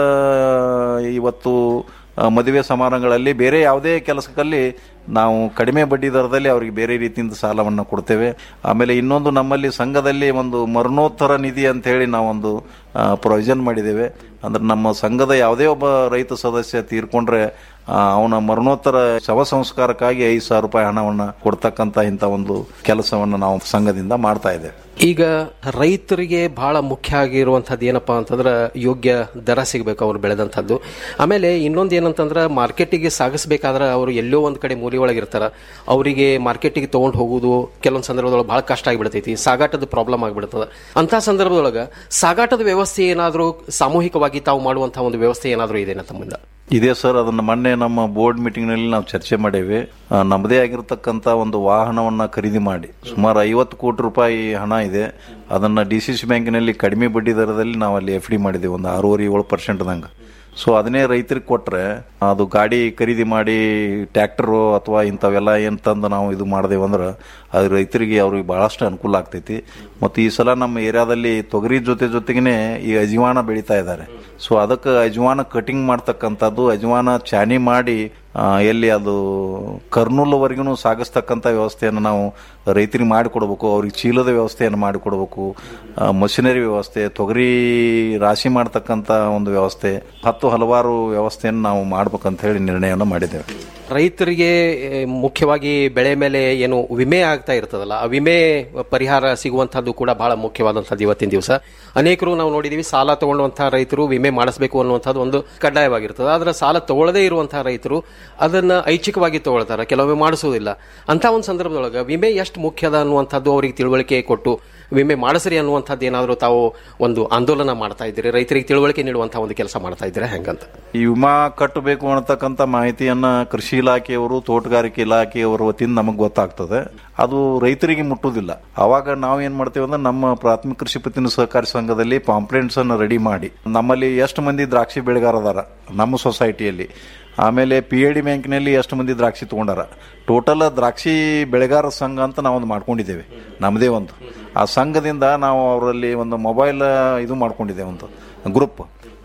ಇವತ್ತು ಆ, ಮದುವೆ ಸಮಾರಂಭಗಳಲ್ಲಿ ಬೇರೆ ಯಾವುದೇ ಕೆಲಸಕ್ಕಲ್ಲಿ ನಾವು ಕಡಿಮೆ ಬಡ್ಡಿ ದರದಲ್ಲಿ ಅವರಿಗೆ ಬೇರೆ ರೀತಿಯಿಂದ ಸಾಲವನ್ನು ಕೊಡ್ತೇವೆ ಆಮೇಲೆ ಇನ್ನೊಂದು ನಮ್ಮಲ್ಲಿ ಸಂಘದಲ್ಲಿ ಒಂದು ಮರಣೋತ್ತರ ನಿಧಿ ಅಂತ ಹೇಳಿ ನಾವೊಂದು ಪ್ರೊವಿಷನ್ ಮಾಡಿದ್ದೇವೆ ಅಂದ್ರೆ ನಮ್ಮ ಸಂಘದ ಯಾವುದೇ ಒಬ್ಬ ರೈತ ಸದಸ್ಯ ತೀರ್ಕೊಂಡ್ರೆ ಆ, ಅವನ ಮರಣೋತ್ತರ ಶವ ಸಂಸ್ಕಾರಕ್ಕಾಗಿ ಐದು ಸಾವಿರ ರೂಪಾಯಿ ಹಣವನ್ನು ಕೊಡ್ತಕ್ಕಂಥ ಇಂಥ ಒಂದು ಕೆಲಸವನ್ನು ನಾವು ಸಂಘದಿಂದ ಮಾಡ್ತಾ ಇದ್ದೇವೆ ಈಗ ರೈತರಿಗೆ ಬಹಳ ಮುಖ್ಯ ಆಗಿರುವಂಥದ್ದು ಏನಪ್ಪಾ ಅಂತಂದ್ರೆ ಯೋಗ್ಯ ದರ ಸಿಗಬೇಕು ಅವ್ರು ಬೆಳೆದಂಥದ್ದು ಆಮೇಲೆ ಇನ್ನೊಂದು ಏನಂತಂದ್ರೆ ಮಾರ್ಕೆಟಿಗೆ ಸಾಗಿಸ್ಬೇಕಾದ್ರೆ ಅವರು ಎಲ್ಲೋ ಒಂದು ಕಡೆ ಮೂಲಿ ಒಳಗೆ ಇರ್ತಾರ ಅವರಿಗೆ ಮಾರ್ಕೆಟಿಗೆ ತೊಗೊಂಡು ಹೋಗೋದು ಕೆಲವೊಂದು ಸಂದರ್ಭದೊಳಗೆ ಬಹಳ ಕಷ್ಟ ಆಗಿಬಿಡ್ತೈತಿ ಸಾಗಾಟದ ಪ್ರಾಬ್ಲಮ್ ಆಗಿಬಿಡ್ತದೆ ಅಂಥ ಸಂದರ್ಭದೊಳಗೆ ಸಾಗಾಟದ ವ್ಯವಸ್ಥೆ ಏನಾದರೂ ಸಾಮೂಹಿಕವಾಗಿ ತಾವು ಮಾಡುವಂತಹ ಒಂದು ವ್ಯವಸ್ಥೆ ಏನಾದರೂ ಇದೆನಾ ತಮ್ಮಿಂದ ಇದೆ ಸರ್ ಅದನ್ನ ಮೊನ್ನೆ ನಮ್ಮ ಬೋರ್ಡ್ ಮೀಟಿಂಗ್ ನಲ್ಲಿ ನಾವು ಚರ್ಚೆ ಮಾಡೇವಿ ಆ, ನಮ್ಮದೇ ಆಗಿರತಕ್ಕಂತ ಒಂದು ವಾಹನವನ್ನ ಖರೀದಿ ಮಾಡಿ ಸುಮಾರು ಐವತ್ತು ಕೋಟಿ ರೂಪಾಯಿ ಹಣ ಇದೆ ಅದನ್ನ ಡಿ ಸಿ ಸಿ ಬ್ಯಾಂಕಿನಲ್ಲಿ ಕಡಿಮೆ ಬಡ್ಡಿ ದರದಲ್ಲಿ ನಾವು ಅಲ್ಲಿ ಎಫ್ ಡಿ ಮಾಡಿದ್ದೇವೆ ಒಂದು ಆರೂವರೆ ಏಳು ಪರ್ಸೆಂಟ್ ದಂಗ ಸೊ ಅದನ್ನೇ ರೈತರಿಗೆ ಕೊಟ್ರೆ ಅದು ಗಾಡಿ ಖರೀದಿ ಮಾಡಿ ಟ್ರ್ಯಾಕ್ಟರು ಅಥವಾ ಇಂಥವೆಲ್ಲ ಏನು ತಂದು ನಾವು ಇದು ಮಾಡಿದೆವು ಅಂದ್ರೆ ಅದು ರೈತರಿಗೆ ಅವ್ರಿಗೆ ಬಹಳಷ್ಟು ಅನುಕೂಲ ಆಗ್ತೈತಿ ಮತ್ತು ಈ ಸಲ ನಮ್ಮ ಏರಿಯಾದಲ್ಲಿ ತೊಗರಿ ಜೊತೆ ಜೊತೆಗೇನೆ ಈ ಅಜವಾನ ಬೆಳೀತಾ ಇದ್ದಾರೆ ಸೊ ಅದಕ್ಕೆ ಅಜವಾನ ಕಟಿಂಗ್ ಮಾಡ್ತಕ್ಕಂಥದ್ದು ಅಜವಾನ ಚಾನಿ ಮಾಡಿ ಆ, ಎಲ್ಲಿ ಅದು ಕರ್ನೂಲ್ವರೆಗೂ ಸಾಗಿಸ್ತಕ್ಕಂಥ ವ್ಯವಸ್ಥೆಯನ್ನು ನಾವು ರೈತರಿಗೆ ಮಾಡಿಕೊಡ್ಬೇಕು ಅವ್ರಿಗೆ ಚೀಲದ ವ್ಯವಸ್ಥೆಯನ್ನು ಮಾಡಿಕೊಡ್ಬೇಕು ಮಷಿನರಿ ವ್ಯವಸ್ಥೆ ತೊಗರಿ ರಾಶಿ ಮಾಡ್ತಕ್ಕಂಥ ಒಂದು ವ್ಯವಸ್ಥೆ ಹತ್ತು ಹಲವಾರು ವ್ಯವಸ್ಥೆಯನ್ನು ನಾವು ಮಾಡ್ಬೇಕಂತ ಹೇಳಿ ನಿರ್ಣಯವನ್ನು ಮಾಡಿದ್ದೇವೆ ರೈತರಿಗೆ ಏ, ಮುಖ್ಯವಾಗಿ ಬೆಳೆ ಮೇಲೆ ಏನು ವಿಮೆ ಆಗ್ತಾ ಇರ್ತದಲ್ಲ ಆ ವಿಮೆ ಪರಿಹಾರ ಸಿಗುವಂತಹದ್ದು ಕೂಡ ಬಹಳ ಮುಖ್ಯವಾದಂಥದ್ದು ಇವತ್ತಿನ ದಿವಸ ಅನೇಕರು ನಾವು ನೋಡಿದೀವಿ ಸಾಲ ತಗೊಂಡಂತಹ ರೈತರು ವಿಮೆ ಮಾಡಿಸಬೇಕು ಅನ್ನುವಂಥದ್ದು ಒಂದು ಕಡ್ಡಾಯವಾಗಿರ್ತದೆ ಆದ್ರೆ ಸಾಲ ತಗೊಳ್ಳದೇ ಇರುವಂತಹ ರೈತರು ಅದನ್ನ ಐಚ್ಛಿಕವಾಗಿ ತಗೊಳ್ತಾರೆ ಕೆಲವೊಮ್ಮೆ ಮಾಡಿಸೋದಿಲ್ಲ ಅಂತ ಒಂದು ಸಂದರ್ಭದೊಳಗೆ ವಿಮೆ ಎಷ್ಟು ಮುಖ್ಯದ ಅನ್ನುವಂಥದ್ದು ಅವರಿಗೆ ತಿಳುವಳಿಕೆ ಕೊಟ್ಟು ವಿಮೆ ಮಾಡಿಸ್ರಿ ಅನ್ನುವಂಥದ್ದು ಏನಾದರೂ ತಾವು ಒಂದು ಆಂದೋಲನ ಮಾಡ್ತಾ ಇದ್ದೀರಿ ರೈತರಿಗೆ ತಿಳುವಳಿಕೆ ನೀಡುವಂತಹ ಒಂದು ಕೆಲಸ ಮಾಡ್ತಾ ಇದ್ದೀರಾ ಹೆಂಗಂತ ಈ ವಿಮಾ ಕಟ್ಟಬೇಕು ಅನ್ನತಕ್ಕಂಥ ಮಾಹಿತಿಯನ್ನ ಕೃಷಿ ಇಲಾಖೆಯವರು ತೋಟಗಾರಿಕೆ ಇಲಾಖೆಯವರ ವತಿಯಿಂದ ನಮಗೆ ಗೊತ್ತಾಗ್ತದೆ ಅದು ರೈತರಿಗೆ ಮುಟ್ಟುವುದಿಲ್ಲ ಅವಾಗ ನಾವು ಏನ್ ಮಾಡ್ತೇವೆ ಅಂದ್ರೆ ನಮ್ಮ ಪ್ರಾಥಮಿಕ ಕೃಷಿ ಪತ್ತಿನ ಸಹಕಾರಿ ಸಂಘದಲ್ಲಿ ಪಾಂಪ್ಲೆಂಟ್ಸ್ ಅನ್ನು ರೆಡಿ ಮಾಡಿ ನಮ್ಮಲ್ಲಿ ಎಷ್ಟು ಮಂದಿ ದ್ರಾಕ್ಷಿ ಬೆಳೆಗಾರ ಅದಾರ ನಮ್ಮ ಸೊಸೈಟಿಯಲ್ಲಿ ಆಮೇಲೆ ಪಿ ಎ ಡಿ ಬ್ಯಾಂಕ್ನಲ್ಲಿ ಎಷ್ಟು ಮಂದಿ ದ್ರಾಕ್ಷಿ ತಗೊಂಡಾರ ಟೋಟಲ್ ದ್ರಾಕ್ಷಿ ಬೆಳೆಗಾರ ಸಂಘ ಅಂತ ನಾವೊಂದು ಮಾಡ್ಕೊಂಡಿದ್ದೇವೆ ನಮ್ಮದೇ ಒಂದು ಆ ಸಂಘದಿಂದ ನಾವು ಅವರಲ್ಲಿ ಒಂದು ಮೊಬೈಲ್ ಇದು ಮಾಡ್ಕೊಂಡಿದ್ದೇವೆ ಒಂದು ಗ್ರೂಪ್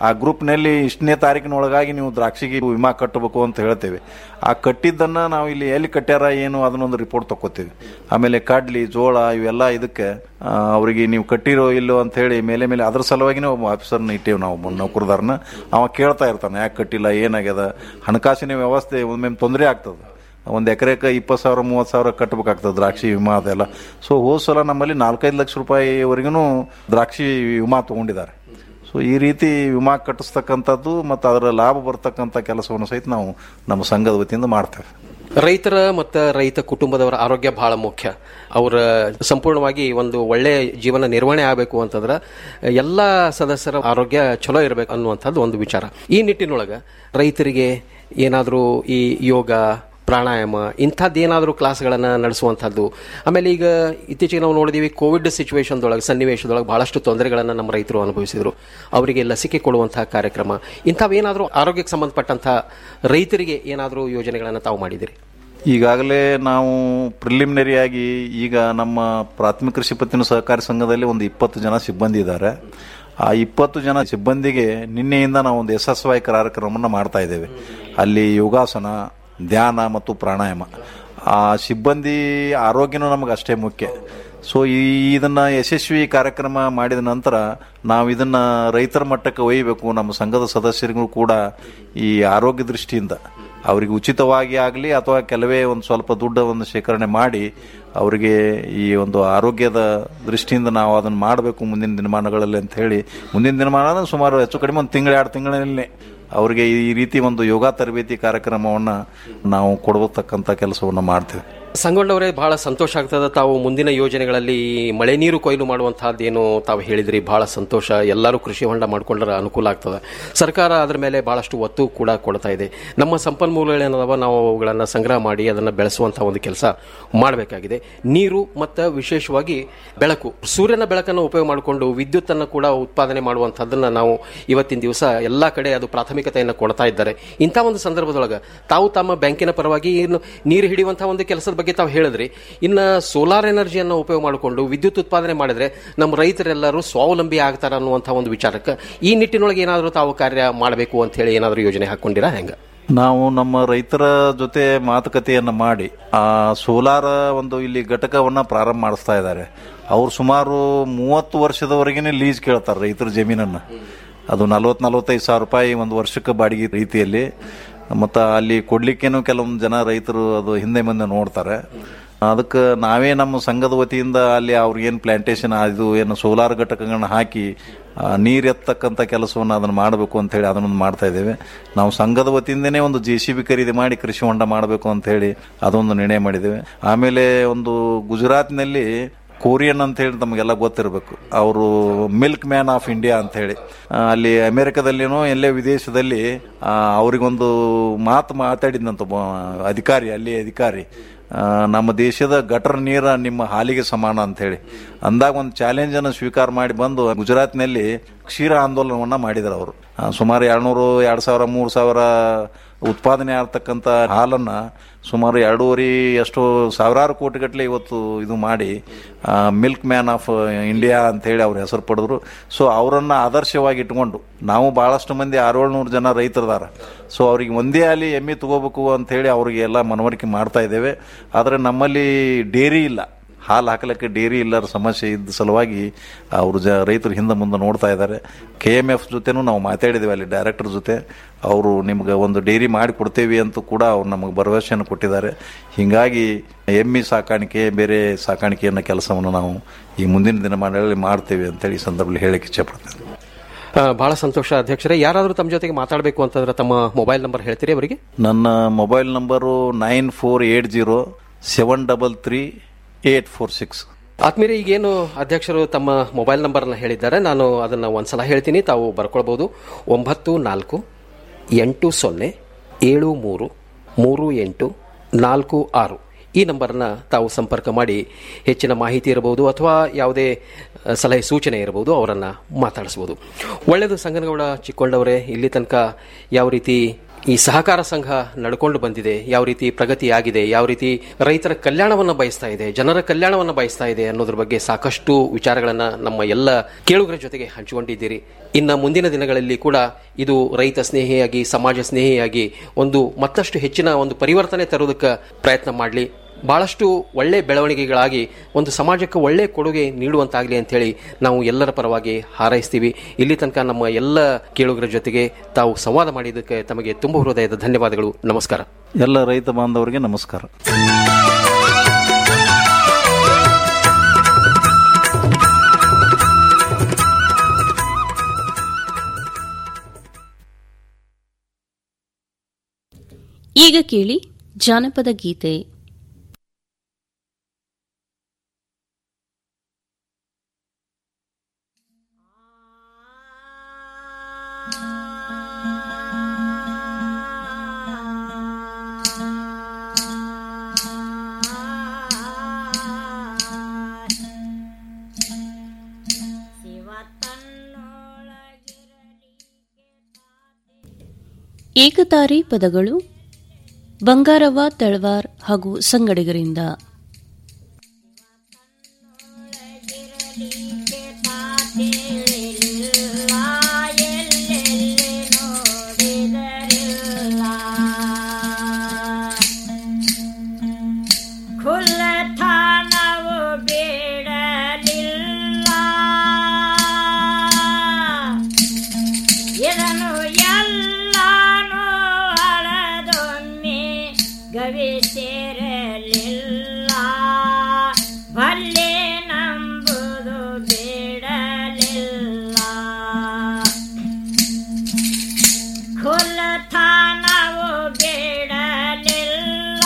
ಆ ಗ್ರೂಪ್ನಲ್ಲಿ ಇಷ್ಟನೇ ತಾರೀಕಿನೊಳಗಾಗಿ ನೀವು ದ್ರಾಕ್ಷಿಗೆ ವಿಮಾ ಕಟ್ಟಬೇಕು ಅಂತ ಹೇಳ್ತೇವೆ ಆ ಕಟ್ಟಿದ್ದನ್ನ ನಾವು ಇಲ್ಲಿ ಎಲ್ಲಿ ಕಟ್ಟ್ಯಾರ ಏನು ಅದನ್ನೊಂದು ರಿಪೋರ್ಟ್ ತಗೋತೀವಿ ಆಮೇಲೆ ಕಡ್ಲಿ ಜೋಳ ಇವೆಲ್ಲ ಇದಕ್ಕೆ ಆ, ಅವರಿಗೆ ನೀವು ಕಟ್ಟಿರೋ ಇಲ್ಲೋ ಅಂತ ಹೇಳಿ ಮೇಲೆ ಮೇಲೆ ಅದ್ರ ಸಲುವಾಗಿನೇ ಒಬ್ಬ ಆಫೀಸರ್ನ ಇಟ್ಟೇವೆ ನಾವು ನೌಕರದಾರನ ಅವ ಕೇಳ್ತಾ ಇರ್ತಾನೆ ಯಾಕೆ ಕಟ್ಟಿಲ್ಲ ಏನಾಗ್ಯದ ಹಣಕಾಸಿನ ವ್ಯವಸ್ಥೆ ಒಮ್ಮೆ ತೊಂದರೆ ಆಗ್ತದೆ ಒಂದು ಎಕರೆಗೆ ಇಪ್ಪತ್ತು ಸಾವಿರ ಮೂವತ್ತು ಸಾವಿರ ಕಟ್ಟಬೇಕಾಗ್ತದೆ ದ್ರಾಕ್ಷಿ ವಿಮಾ ಅದೆಲ್ಲ ಸೊ ಹೋದ ಸಲ ನಮ್ಮಲ್ಲಿ ನಾಲ್ಕೈದು ಲಕ್ಷ ರೂಪಾಯಿವರೆಗೂ ದ್ರಾಕ್ಷಿ ವಿಮಾ ತೊಗೊಂಡಿದ್ದಾರೆ ಸೊ ಈ ರೀತಿ ವಿಮಾ ಕಟ್ಟಿಸ್ತಕ್ಕಂಥದ್ದು ಮತ್ತು ಅದರ ಲಾಭ ಬರ್ತಕ್ಕಂಥ ಕೆಲಸವನ್ನು ಸಹಿತ ನಾವು ನಮ್ಮ ಸಂಘದ ವತಿಯಿಂದ ಮಾಡ್ತೇವೆ ರೈತರ ಮತ್ತು ರೈತ ಕುಟುಂಬದವರ ಆರೋಗ್ಯ ಬಹಳ ಮುಖ್ಯ ಅವರ ಸಂಪೂರ್ಣವಾಗಿ ಒಂದು ಒಳ್ಳೆ ಜೀವನ ನಿರ್ವಹಣೆ ಆಗಬೇಕು ಅಂತಂದ್ರೆ ಎಲ್ಲ ಸದಸ್ಯರ ಆರೋಗ್ಯ ಚಲೋ ಇರಬೇಕು ಅನ್ನುವಂಥದ್ದು ಒಂದು ವಿಚಾರ ಈ ನಿಟ್ಟಿನೊಳಗೆ ರೈತರಿಗೆ ಏನಾದರೂ ಈ ಯೋಗ ಪ್ರಾಣಾಯಾಮ ಇಂಥದ್ದು ಏನಾದರೂ ಕ್ಲಾಸ್ಗಳನ್ನು ನಡೆಸುವಂಥದ್ದು ಆಮೇಲೆ ಈಗ ಇತ್ತೀಚೆಗೆ ನಾವು ನೋಡಿದೀವಿ ಕೋವಿಡ್ ಸಿಚುವೇಶನ್ದೊಳಗೆ ಸನ್ನಿವೇಶದೊಳಗೆ ಬಹಳಷ್ಟು ತೊಂದರೆಗಳನ್ನು ನಮ್ಮ ರೈತರು ಅನುಭವಿಸಿದರು ಅವರಿಗೆ ಲಸಿಕೆ ಕೊಡುವಂತಹ ಕಾರ್ಯಕ್ರಮ ಇಂಥವೇನಾದರೂ ಆರೋಗ್ಯಕ್ಕೆ ಸಂಬಂಧಪಟ್ಟಂಥ ರೈತರಿಗೆ ಏನಾದರೂ ಯೋಜನೆಗಳನ್ನು ತಾವು ಮಾಡಿದಿರಿ ಈಗಾಗಲೇ ನಾವು ಪ್ರಿಲಿಮಿನರಿ ಆಗಿ ಈಗ ನಮ್ಮ ಪ್ರಾಥಮಿಕ ಕೃಷಿ ಪತ್ತಿನ ಸಹಕಾರಿ ಸಂಘದಲ್ಲಿ ಒಂದು ಇಪ್ಪತ್ತು ಜನ ಸಿಬ್ಬಂದಿ ಇದ್ದಾರೆ ಆ ಇಪ್ಪತ್ತು ಜನ ಸಿಬ್ಬಂದಿಗೆ ನಿನ್ನೆಯಿಂದ ನಾವು ಒಂದು ಯಶಸ್ವಿ ಕಾರ್ಯಕ್ರಮವನ್ನು ಮಾಡ್ತಾ ಇದ್ದೇವೆ ಅಲ್ಲಿ ಯೋಗಾಸನ ಧ್ಯಾನ ಮತ್ತು ಪ್ರಾಣಾಯಾಮ ಆ ಸಿಬ್ಬಂದಿ ಆರೋಗ್ಯನೂ ನಮಗೆ ಅಷ್ಟೇ ಮುಖ್ಯ ಸೊ ಈ ಇದನ್ನ ಯಶಸ್ವಿ ಕಾರ್ಯಕ್ರಮ ಮಾಡಿದ ನಂತರ ನಾವು ಇದನ್ನ ರೈತರ ಮಟ್ಟಕ್ಕೆ ಒಯ್ಯಬೇಕು ನಮ್ಮ ಸಂಘದ ಸದಸ್ಯರಿಗೂ ಕೂಡ ಈ ಆರೋಗ್ಯ ದೃಷ್ಟಿಯಿಂದ ಅವರಿಗೆ ಉಚಿತವಾಗಿ ಆಗಲಿ ಅಥವಾ ಕೆಲವೇ ಒಂದು ಸ್ವಲ್ಪ ದುಡ್ಡವನ್ನು ಶೇಖರಣೆ ಮಾಡಿ ಅವರಿಗೆ ಈ ಒಂದು ಆರೋಗ್ಯದ ದೃಷ್ಟಿಯಿಂದ ನಾವು ಅದನ್ನು ಮಾಡಬೇಕು ಮುಂದಿನ ದಿನಮಾನಗಳಲ್ಲಿ ಅಂತ ಹೇಳಿ ಮುಂದಿನ ದಿನಮಾನ ಅಂದ್ರೆ ಸುಮಾರು ಹೆಚ್ಚು ಕಡಿಮೆ ಒಂದು ತಿಂಗಳು ಎರಡು ತಿಂಗಳಿನಲ್ಲೇ ಅವರಿಗೆ ಈ ರೀತಿ ಒಂದು ಯೋಗ ತರಬೇತಿ ಕಾರ್ಯಕ್ರಮವನ್ನು ನಾವು ಕೊಡತಕ್ಕಂಥ ಕೆಲಸವನ್ನು ಮಾಡ್ತೇವೆ ಸಂಗೊಂಡವರೇ ಬಹಳ ಸಂತೋಷ ಆಗ್ತದೆ ತಾವು ಮುಂದಿನ ಯೋಜನೆಗಳಲ್ಲಿ ಈ ಮಳೆ ನೀರು ಕೊಯ್ಲು ಮಾಡುವಂತಹದ್ದೇನು ತಾವು ಹೇಳಿದ್ರಿ ಬಹಳ ಸಂತೋಷ ಎಲ್ಲರೂ ಕೃಷಿ ಹೊಂಡ ಮಾಡ್ಕೊಂಡ್ರೆ ಅನುಕೂಲ ಆಗ್ತದೆ ಸರ್ಕಾರ ಅದರ ಮೇಲೆ ಬಹಳಷ್ಟು ಒತ್ತು ಕೂಡ ಕೊಡ್ತಾ ಇದೆ ನಮ್ಮ ಸಂಪನ್ಮೂಲಗಳೇನದಾವ ನಾವು ಅವುಗಳನ್ನು ಸಂಗ್ರಹ ಮಾಡಿ ಅದನ್ನು ಬೆಳೆಸುವಂತಹ ಒಂದು ಕೆಲಸ ಮಾಡಬೇಕಾಗಿದೆ ನೀರು ಮತ್ತು ವಿಶೇಷವಾಗಿ ಬೆಳಕು ಸೂರ್ಯನ ಬೆಳಕನ್ನು ಉಪಯೋಗ ಮಾಡಿಕೊಂಡು ವಿದ್ಯುತ್ತನ್ನು ಕೂಡ ಉತ್ಪಾದನೆ ಮಾಡುವಂಥದ್ದನ್ನು ನಾವು ಇವತ್ತಿನ ದಿವಸ ಎಲ್ಲ ಕಡೆ ಅದು ಪ್ರಾಥಮಿಕತೆಯನ್ನು ಕೊಡ್ತಾ ಇದ್ದಾರೆ ಇಂಥ ಒಂದು ಸಂದರ್ಭದೊಳಗೆ ತಾವು ತಮ್ಮ ಬ್ಯಾಂಕಿನ ಪರವಾಗಿ ಏನು ನೀರು ಹಿಡಿಯುವಂತಹ ಒಂದು ಕೆಲಸದ ಬಗ್ಗೆ ತಾವು ಹೇಳಿದ್ರಿ ಇನ್ನು ಸೋಲಾರ್ ಎನರ್ಜಿಯನ್ನು ಉಪಯೋಗ ಮಾಡಿಕೊಂಡು ವಿದ್ಯುತ್ ಉತ್ಪಾದನೆ ಮಾಡಿದ್ರೆ ನಮ್ಮ ರೈತರೆಲ್ಲರೂ ಸ್ವಾವಲಂಬಿ ಆಗ್ತಾರೆ ಅನ್ನುವಂಥ ಒಂದು ವಿಚಾರಕ್ಕೆ ಈ ನಿಟ್ಟಿನೊಳಗೆ ಏನಾದರೂ ತಾವು ಕಾರ್ಯ ಮಾಡಬೇಕು ಅಂತ ಹೇಳಿ ಏನಾದರೂ ಯೋಜನೆ ಹಾಕೊಂಡಿರಾ ಹೆಂಗ ನಾವು ನಮ್ಮ ರೈತರ ಜೊತೆ ಮಾತುಕತೆಯನ್ನ ಮಾಡಿ ಆ ಸೋಲಾರ ಒಂದು ಇಲ್ಲಿ ಘಟಕವನ್ನ ಪ್ರಾರಂಭ ಮಾಡಿಸ್ತಾ ಇದ್ದಾರೆ ಅವ್ರು ಸುಮಾರು ಮೂವತ್ತು ವರ್ಷದವರೆಗೇನೆ ಲೀಸ್ ಕೇಳ್ತಾರೆ ರೈತರ ಜಮೀನನ್ನ ಅದು ನಲ್ವತ್ ನಲ್ವತ್ತೈದು ಸಾವಿರ ರೂಪಾಯಿ ಒಂದು ವರ್ಷಕ್ಕೆ ಬಾಡಿಗೆ ರೀತಿಯಲ್ಲಿ ಮತ್ತು ಅಲ್ಲಿ ಕೊಡ್ಲಿಕ್ಕೇನು ಕೆಲವೊಂದು ಜನ ರೈತರು ಅದು ಹಿಂದೆ ಮುಂದೆ ನೋಡ್ತಾರೆ ಅದಕ್ಕೆ ನಾವೇ ನಮ್ಮ ಸಂಘದ ವತಿಯಿಂದ ಅಲ್ಲಿ ಅವ್ರಿಗೇನು ಪ್ಲಾಂಟೇಶನ್ ಅದು ಏನು ಸೋಲಾರ್ ಘಟಕಗಳನ್ನ ಹಾಕಿ ಆ, ನೀರ್ ಎತ್ತಕ್ಕಂಥ ಕೆಲಸವನ್ನು ಅದನ್ನು ಮಾಡಬೇಕು ಅಂತ ಹೇಳಿ ಅದನ್ನೊಂದು ಮಾಡ್ತಾ ಇದ್ದೇವೆ ನಾವು ಸಂಘದ ವತಿಯಿಂದನೇ ಒಂದು ಜೆ ಸಿ ಬಿ ಖರೀದಿ ಮಾಡಿ ಕೃಷಿ ಹೊಂಡ ಮಾಡಬೇಕು ಅಂತ ಹೇಳಿ ಅದೊಂದು ನಿರ್ಣಯ ಮಾಡಿದ್ದೇವೆ ಆಮೇಲೆ ಒಂದು ಗುಜರಾತ್ನಲ್ಲಿ ಕೊರಿಯನ್ ಅಂತ ಹೇಳಿ ತಮಗೆಲ್ಲ ಗೊತ್ತಿರಬೇಕು ಅವರು ಮಿಲ್ಕ್ ಮ್ಯಾನ್ ಆಫ್ ಇಂಡಿಯಾ ಅಂತ ಹೇಳಿ ಆ, ಅಲ್ಲಿ ಅಮೆರಿಕದಲ್ಲಿನೋ ಎಲ್ಲೇ ವಿದೇಶದಲ್ಲಿ ಆ, ಅವರಿಗೊಂದು ಮಾತು ಮಾತಾಡಿದಂತ ಒಬ್ಬ ಅಧಿಕಾರಿ ಅಲ್ಲಿ ಅಧಿಕಾರಿ ಆ, ನಮ್ಮ ದೇಶದ ಗಟರ್ ನೀರ ನಿಮ್ಮ ಹಾಲಿಗೆ ಸಮಾನ ಅಂತ ಹೇಳಿ ಅಂದಾಗ ಒಂದು ಚಾಲೆಂಜ್ ಅನ್ನು ಸ್ವೀಕಾರ ಮಾಡಿ ಬಂದು ಗುಜರಾತ್ನಲ್ಲಿ ಕ್ಷೀರ ಆಂದೋಲನವನ್ನ ಮಾಡಿದ್ರು ಅವರು ಆ, ಸುಮಾರು ಎರಡ್ನೂರು ಎರಡ್ ಸಾವಿರ ಮೂರು ಸಾವಿರ ಉತ್ಪಾದನೆ ಆಗ್ತಕ್ಕಂಥ ಹಾಲನ್ನ ಸುಮಾರು ಎರಡೂವರೆ ಎಷ್ಟೋ ಸಾವಿರಾರು ಕೋಟಿಗಟ್ಟಲೆ ಇವತ್ತು ಇದು ಮಾಡಿ ಮಿಲ್ಕ್ ಮ್ಯಾನ್ ಆಫ್ ಇಂಡಿಯಾ ಅಂತ ಹೇಳಿ ಅವ್ರ ಹೆಸರು ಪಡೆದ್ರು ಸೊ ಅವರನ್ನ ಆದರ್ಶವಾಗಿ ಇಟ್ಕೊಂಡು ನಾವು ಬಹಳಷ್ಟು ಮಂದಿ ಆರೇಳ್ನೂರು ಜನ ರೈತರದಾರ ಸೊ ಅವ್ರಿಗೆ ಒಂದೇ ಅಲ್ಲಿ ಎಮ್ಮೆ ತಗೋಬೇಕು ಅಂತ ಹೇಳಿ ಅವ್ರಿಗೆ ಎಲ್ಲ ಮನವರಿಕೆ ಮಾಡ್ತಾ ಇದ್ದೇವೆ ಆದರೆ ನಮ್ಮಲ್ಲಿ ಡೇರಿ ಇಲ್ಲ ಹಾಲು ಹಾಕಲಿಕ್ಕೆ ಡೇರಿ ಇಲ್ಲರ ಸಮಸ್ಯೆ ಇದ್ದ ಸಲುವಾಗಿ ಅವರು ಜ ರೈತರು ಹಿಂದೆ ಮುಂದೆ ನೋಡ್ತಾ ಇದ್ದಾರೆ ಕೆ ಎಮ್ ಎಫ್ ಜೊತೆನೂ ನಾವು ಮಾತಾಡಿದ್ದೇವೆ ಅಲ್ಲಿ ಡೈರೆಕ್ಟರ್ ಜೊತೆ ಅವರು ನಿಮ್ಗೆ ಒಂದು ಡೈರಿ ಮಾಡಿ ಕೊಡ್ತೇವೆ ಅಂತ ಕೂಡ ಅವ್ರು ನಮಗೆ ಭರವಸೆಯನ್ನು ಕೊಟ್ಟಿದ್ದಾರೆ ಹೀಗಾಗಿ ಎಮ್ಮಿ ಸಾಕಾಣಿಕೆ ಬೇರೆ ಸಾಕಾಣಿಕೆಯನ್ನ ಕೆಲಸವನ್ನು ನಾವು ಈ ಮುಂದಿನ ದಿನಮಾನಗಳಲ್ಲಿ ಮಾಡ್ತೇವೆ ಅಂತೇಳಿ ಈ ಸಂದರ್ಭದಲ್ಲಿ ಹೇಳಕ್ಕೆ ಇಚ್ಛೆಪಡ್ತೇನೆ ಆ, ಬಹಳ ಸಂತೋಷ ಅಧ್ಯಕ್ಷರೇ ಯಾರಾದರೂ ತಮ್ಮ ಜೊತೆಗೆ ಮಾತಾಡಬೇಕು ಅಂತಂದ್ರೆ ತಮ್ಮ ಮೊಬೈಲ್ ನಂಬರ್ ಹೇಳ್ತೀರಿ ಅವರಿಗೆ ನನ್ನ mobile number nine four eight zero seven double three eight four six ಆತ್ಮೀಯರೇ ಈಗೇನು ಅಧ್ಯಕ್ಷರು ತಮ್ಮ ಮೊಬೈಲ್ ನಂಬರ್ನ ಹೇಳಿದ್ದಾರೆ ನಾನು ಅದನ್ನು ಒಂದ್ಸಲ ಹೇಳ್ತೀನಿ ತಾವು ಬರ್ಕೊಳ್ಬೋದು ಒಂಬತ್ತು ನಾಲ್ಕು ಎಂಟು ಸೊನ್ನೆ ಏಳು ಮೂರು ಮೂರು ಎಂಟು ನಾಲ್ಕು ಆರು ಈ ನಂಬರ್ನ ತಾವು ಸಂಪರ್ಕ ಮಾಡಿ ಹೆಚ್ಚಿನ ಮಾಹಿತಿ ಇರಬಹುದು ಅಥವಾ ಯಾವುದೇ ಅ, ಸಲಹೆ ಸೂಚನೆ ಇರಬಹುದು ಅವರನ್ನು ಮಾತಾಡಿಸ್ಬೋದು ಒಳ್ಳೆಯದು ಸಂಗನಗೌಡ ಚಿಕ್ಕೊಂಡವರೇ ಇಲ್ಲಿ ತನಕ ಯಾವ ರೀತಿ ಈ ಸಹಕಾರ ಸಂಘ ನಡ್ಕೊಂಡು ಬಂದಿದೆ ಯಾವ ರೀತಿ ಪ್ರಗತಿ ಆಗಿದೆ ಯಾವ ರೀತಿ ರೈತರ ಕಲ್ಯಾಣವನ್ನ ಬಯಸ್ತಾ ಇದೆ ಜನರ ಕಲ್ಯಾಣವನ್ನ ಬಯಸ್ತಾ ಇದೆ ಅನ್ನೋದ್ರ ಬಗ್ಗೆ ಸಾಕಷ್ಟು ವಿಚಾರಗಳನ್ನ ನಮ್ಮ ಎಲ್ಲ ಕೇಳುಗರ ಜೊತೆಗೆ ಹಂಚಿಕೊಂಡಿದ್ದೀರಿ ಇನ್ನ ಮುಂದಿನ ದಿನಗಳಲ್ಲಿ ಕೂಡ ಇದು ರೈತ ಸ್ನೇಹಿಯಾಗಿ ಸಮಾಜ ಸ್ನೇಹಿಯಾಗಿ ಒಂದು ಮತ್ತಷ್ಟು ಹೆಚ್ಚಿನ ಒಂದು ಪರಿವರ್ತನೆ ತರುವುದಕ್ಕೆ ಪ್ರಯತ್ನ ಮಾಡಲಿ ಬಹಳಷ್ಟು ಒಳ್ಳೆ ಬೆಳವಣಿಗೆಗಳಾಗಿ ಒಂದು ಸಮಾಜಕ್ಕೆ ಒಳ್ಳೆ ಕೊಡುಗೆ ನೀಡುವಂತಾಗಲಿ ಅಂತ ಹೇಳಿ ನಾವು ಎಲ್ಲರ ಪರವಾಗಿ ಹಾರೈಸ್ತೀವಿ ಇಲ್ಲಿ ತನಕ ನಮ್ಮ ಎಲ್ಲ ಕೇಳುಗರ ಜೊತೆಗೆ ತಾವು ಸಂವಾದ ಮಾಡಿದ್ದಕ್ಕೆ ತಮಗೆ ತುಂಬ ಹೃದಯದ ಧನ್ಯವಾದಗಳು ನಮಸ್ಕಾರ ಎಲ್ಲ ರೈತ ಬಾಂಧವರಿಗೆ ನಮಸ್ಕಾರ ಈಗ ಕೇಳಿ ಜಾನಪದ ಗೀತೆ ಏಕತಾರಿ ಪದಗಳು ಬಂಗಾರವ್ವ ತಳವಾರ್ ಹಾಗೂ ಸಂಗಡಿಗರಿಂದ ಖುಲ್ಲಥಾನವು ಬೇಡಲಿಲ್ಲ ಇದನ್ನು ಎಲ್ಲಾನು ಅಳದೊಮ್ಮೆ ಗವಿ ಸೇರಲಿಲ್ಲ ಭಲ್ಲೆ ನಂಬುದು ಬೇಡಲಿಲ್ಲ ಖುಲ್ಲಥಾನವು ಬೇಡಲಿಲ್ಲ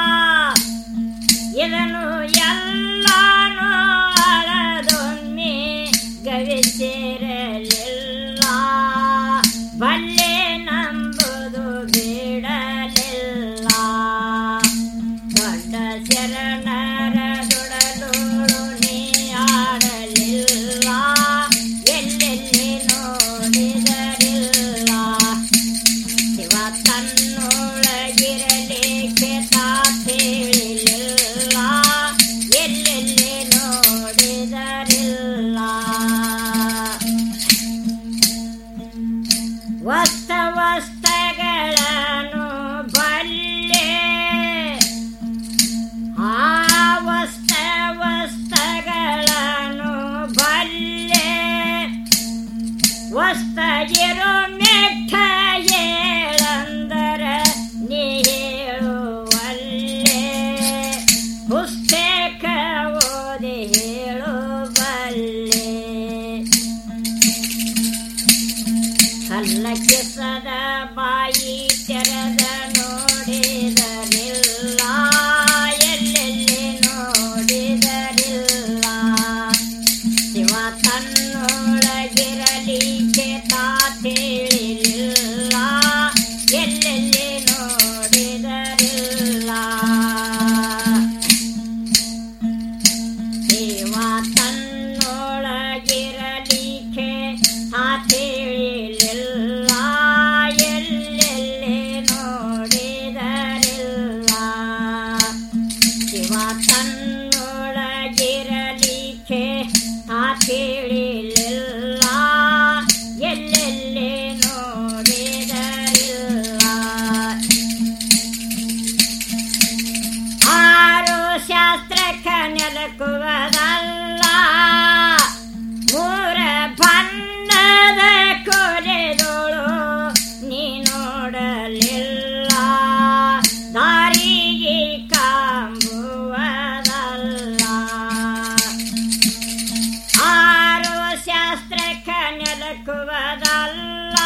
ಇದನ್ನು ಎಲ್ಲಾನು ಅಳದೊಮ್ಮೆ ಗವಿ ಸೇರಲಿಲ್ಲ ಬಲ್ಲೆ ನಂಬುದು ಬೇಡಲಿಲ್ಲ ದೊಡ್ಡ ಶರಣರ ದುಡಲೋಳು ನೀ ಆಡಲಿಲ್ಲ ಎಲ್ಲೆಲ್ಲಿ ನೋಡಿದರಿಲ್ಲ ಶಿವ ತನ್ನೊಳಗಿರಲಿಕ್ಕೆ ತಾತೇಳಿಲ್ಲ ಎಲ್ಲೆಲ್ಲಿ ನೋಡಿದರಿಲ್ಲ ವಸ್ತ ವಸ್ತಗಳನ್ನು ಬಲ್ಲೆ ಆ ವಸ್ತ ವಸ್ತಗಳನ್ನು ಬಲ್ಲೆ ವಸ್ತ ಇರೋ ಮೆಟ್ಟ ಏಳಂದರ ನೀ ಹೇಳುವಲ್ಲೆ ಪುಸ್ತಕ ಓದಿ ಹೇಳುವಲ್ಲೆ ಕಲ್ಲ ಕೆಸದ ಬಾಯಿ ತೆರೆದ ನೋಡಿದರಿಲ್ಲ ಎಲ್ಲೆಲ್ಲಿ ನೋಡಿದರಿಲ್ಲ ಶಿವ ತನ್ನೊಳಗಿರಲಿಕ್ಕೆ ತಾತೇಳಿಲ್ಲ ಎಲ್ಲೆಲ್ಲಿ ನೋಡಿದರಿಲ್ಲ ಶಿವ ತನ್ನೊಳಗಿರಲಿಕ್ಕೆ ತಾತೇಳಿಲ್ಲ ಎಲ್ಲೆಲ್ಲಿ ನೋಡಿದರಿಲ್ಲ ಶಿವ ತನ್ನೊಳಗಿರಲಿಕ್ಕೆ ತಾತೇಳಿಲ್ಲ ಎಲ್ಲೆಲ್ಲಿ ನೋಡಿದರಿಲ್ಲ ಆರು ಶಾಸ್ತ್ರಕ್ಕ ನೆಲಕುವುದಲ್ಲ ಮೂರ ಬಣ್ಣದ ಕೊರೆದೋಳು ನೀ ನೋಡಲಿಲ್ಲ ದಾರಿಗೆ ಕಾಂಬುವುದಲ್ಲ ಆರು ಶಾಸ್ತ್ರಕ್ಕ ನೆಲಕುವುದಲ್ಲ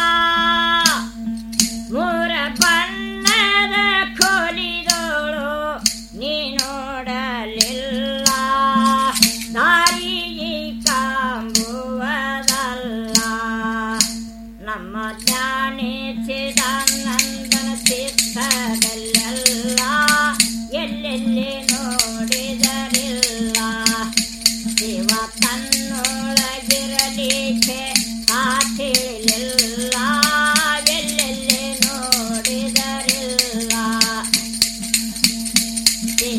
ಮೂರ ಬಣ್ಣದ ಕೊಲಿದೋಳು ನೀ ನೋಡಲಿಲ್ಲ ದಾರಿಗೆ ಕಾಂಬುವುದಲ್ಲ ನಮ್ಮ ಜ್ಞಾನೇಚಿದಾನಂದನ ಚಿತ್ತದಲ್ಲೆಲ್ಲ ಎಲ್ಲೆಲ್ಲಿ ನೋಡಿದರಿಲ್ಲ ಶಿವ ತನ್ನೊಳಗಿರಲಿಕ್ಕೆ ಆ ತಿಳಿಲಿಲ್ಲ ಎಲ್ಲೆಲ್ಲಿ ನೋಡಿದರಿಲ್ಲ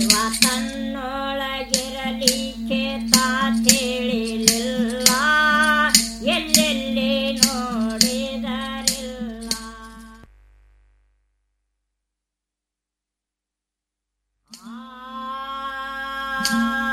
ದೇವ ತನ್ನೊಳಗಿರಲಿಕ್ಕೆ ತಾ ತಿಳಿಲಿಲ್ಲ ಎಲ್ಲೆಲ್ಲಿ ನೋಡಿದರಿಲ್ಲ ಆ